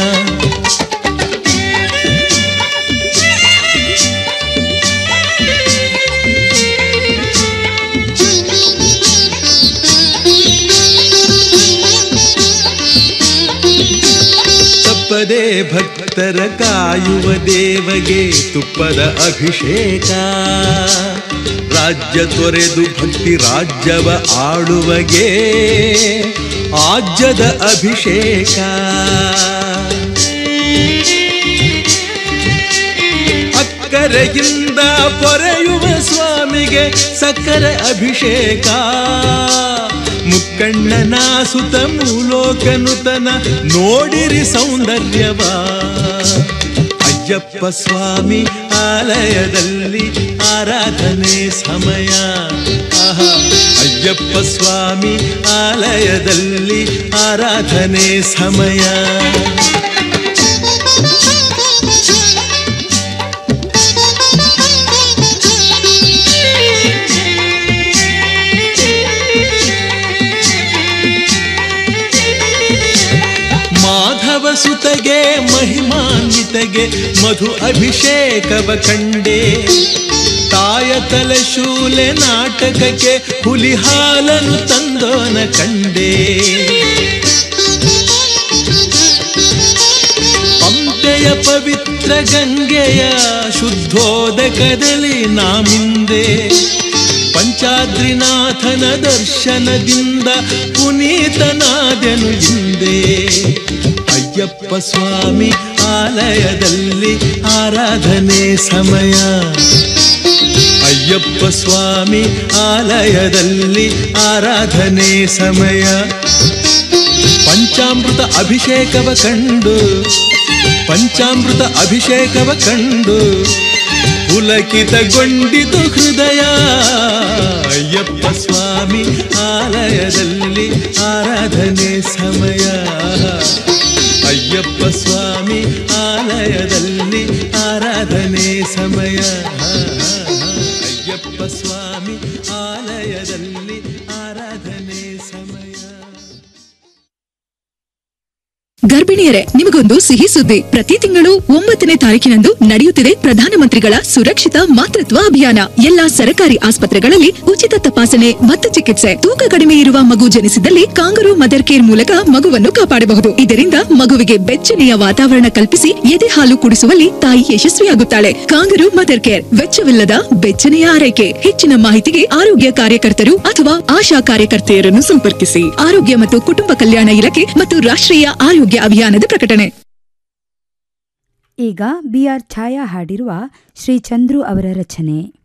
ತಪ್ಪದೆ ಭಕ್ತರ ಕಾಯುವ ದೇವಗೆ ತುಪ್ಪದ ಅಭಿಷೇಕ ರಾಜ್ಯ ತೊರೆದು ಭಕ್ತಿ ರಾಜ್ಯವ ಆಳುವಗೆ ಆಜ್ಯದ ಅಭಿಷೇಕ ಅಕ್ಕರೆಯಿಂದ ಪೊರೆಯುವ ಸ್ವಾಮಿಗೆ ಸಕ್ಕರೆ ಅಭಿಷೇಕ ಮುಕ್ಕಣ್ಣನ ಸುತ ಮೂಲೋಕನುತನ ನೋಡಿರಿ ಸೌಂದರ್ಯವ ಅಯ್ಯಪ್ಪ ಸ್ವಾಮಿ ಆಲಯದಲ್ಲಿ ಆರಾಧನೆ ಸಮಯ ಆಹಾ ಅಯ್ಯಪ್ಪ ಸ್ವಾಮಿ ಆಲಯದಲ್ಲಿ ಆರಾಧನೆ ಸಮಯ ಮಾಧವ ಸುತಗೆ ಮಹಿಮಾನ್ವಿತಗೆ ಮಧು ಅಭಿಷೇಕವ ಕಂಡೆ ತಾಯ ತಲೆ ಶೂಲೆ ನಾಟಕಕ್ಕೆ ಹುಲಿ ಹಾಲನು ತಂದೋನ ಕಂಡೆ ಪಂಪೆಯ ಪವಿತ್ರ ಗಂಗೆಯ ಶುದ್ಧೋದಕದಲ್ಲಿ ನಾಮಿಂದೆ ಪಂಚಾದ್ರಿನಾಥನ ದರ್ಶನದಿಂದ ಪುನೀತನಾದೆನು ಹಿಂದೆ ಅಯ್ಯಪ್ಪ ಸ್ವಾಮಿ ಆಲಯದಲ್ಲಿ ಆರಾಧನೆ ಸಮಯ ಅಯ್ಯಪ್ಪ ಸ್ವಾಮಿ ಆಲಯದಲ್ಲಿ ಆರಾಧನೆ ಸಮಯ ಪಂಚಾಮೃತ ಅಭಿಷೇಕವ ಕಂಡು ಪಂಚಾಮೃತ ಅಭಿಷೇಕವ ಕಂಡು ಪುಲಕಿತಗೊಂಡಿತು ಹೃದಯ ಅಯ್ಯಪ್ಪ ಸ್ವಾಮಿ ಆಲಯದಲ್ಲಿ ಆರಾಧನೆ ಸಮಯ ಅಯ್ಯಪ್ಪ ಸ್ವಾಮಿ ಆಲಯದಲ್ಲಿ ಆರಾಧನೆ ಸಮಯ ಅಯ್ಯಪ್ಪ ಸ್ವಾಮಿ ಆಲಯದಲ್ಲಿ ಆರಾಧನೆ ಸಮಯ ಗರ್ಭಿಣಿಯರೇ ನಿಮಗೊಂದು ಸಿಹಿ ಸುದ್ದಿ ಪ್ರತಿ ತಿಂಗಳು ಒಂಬತ್ತನೇ ತಾರೀಕಿನಂದು ನಡೆಯುತ್ತಿದೆ ಪ್ರಧಾನಮಂತ್ರಿಗಳ ಸುರಕ್ಷಿತ ಮಾತೃತ್ವ ಅಭಿಯಾನ ಎಲ್ಲಾ ಸರ್ಕಾರಿ ಆಸ್ಪತ್ರೆಗಳಲ್ಲಿ ಉಚಿತ ತಪಾಸಣೆ ಮತ್ತು ಚಿಕಿತ್ಸೆ ತೂಕ ಕಡಿಮೆ ಇರುವ ಮಗು ಜನಿಸಿದಲ್ಲಿ ಕಾಂಗರು ಮದರ್ ಕೇರ್ ಮೂಲಕ ಮಗುವನ್ನು ಕಾಪಾಡಬಹುದು ಇದರಿಂದ ಮಗುವಿಗೆ ಬೆಚ್ಚನೆಯ ವಾತಾವರಣ ಕಲ್ಪಿಸಿ ಎದೆ ಹಾಲು ಕುಡಿಸುವಲ್ಲಿ ತಾಯಿ ಯಶಸ್ವಿಯಾಗುತ್ತಾಳೆ ಕಾಂಗರು ಮದರ್ ಕೇರ್ ವೆಚ್ಚವಿಲ್ಲದ ಬೆಚ್ಚನೆಯ ಆರೈಕೆ ಹೆಚ್ಚಿನ ಮಾಹಿತಿಗೆ ಆರೋಗ್ಯ ಕಾರ್ಯಕರ್ತರು ಅಥವಾ ಆಶಾ ಕಾರ್ಯಕರ್ತೆಯರನ್ನು ಸಂಪರ್ಕಿಸಿ ಆರೋಗ್ಯ ಮತ್ತು ಕುಟುಂಬ ಕಲ್ಯಾಣ ಇಲಾಖೆ ಮತ್ತು ರಾಷ್ಟ್ರೀಯ ಆರೋಗ್ಯ ಅಭಿಯಾನದ ಪ್ರಕಟಣೆ ಈಗ ಬಿಆರ್ ಛಾಯಾ ಹಾಡಿರುವ ಶ್ರೀ ಚಂದ್ರು ಅವರ ರಚನೆ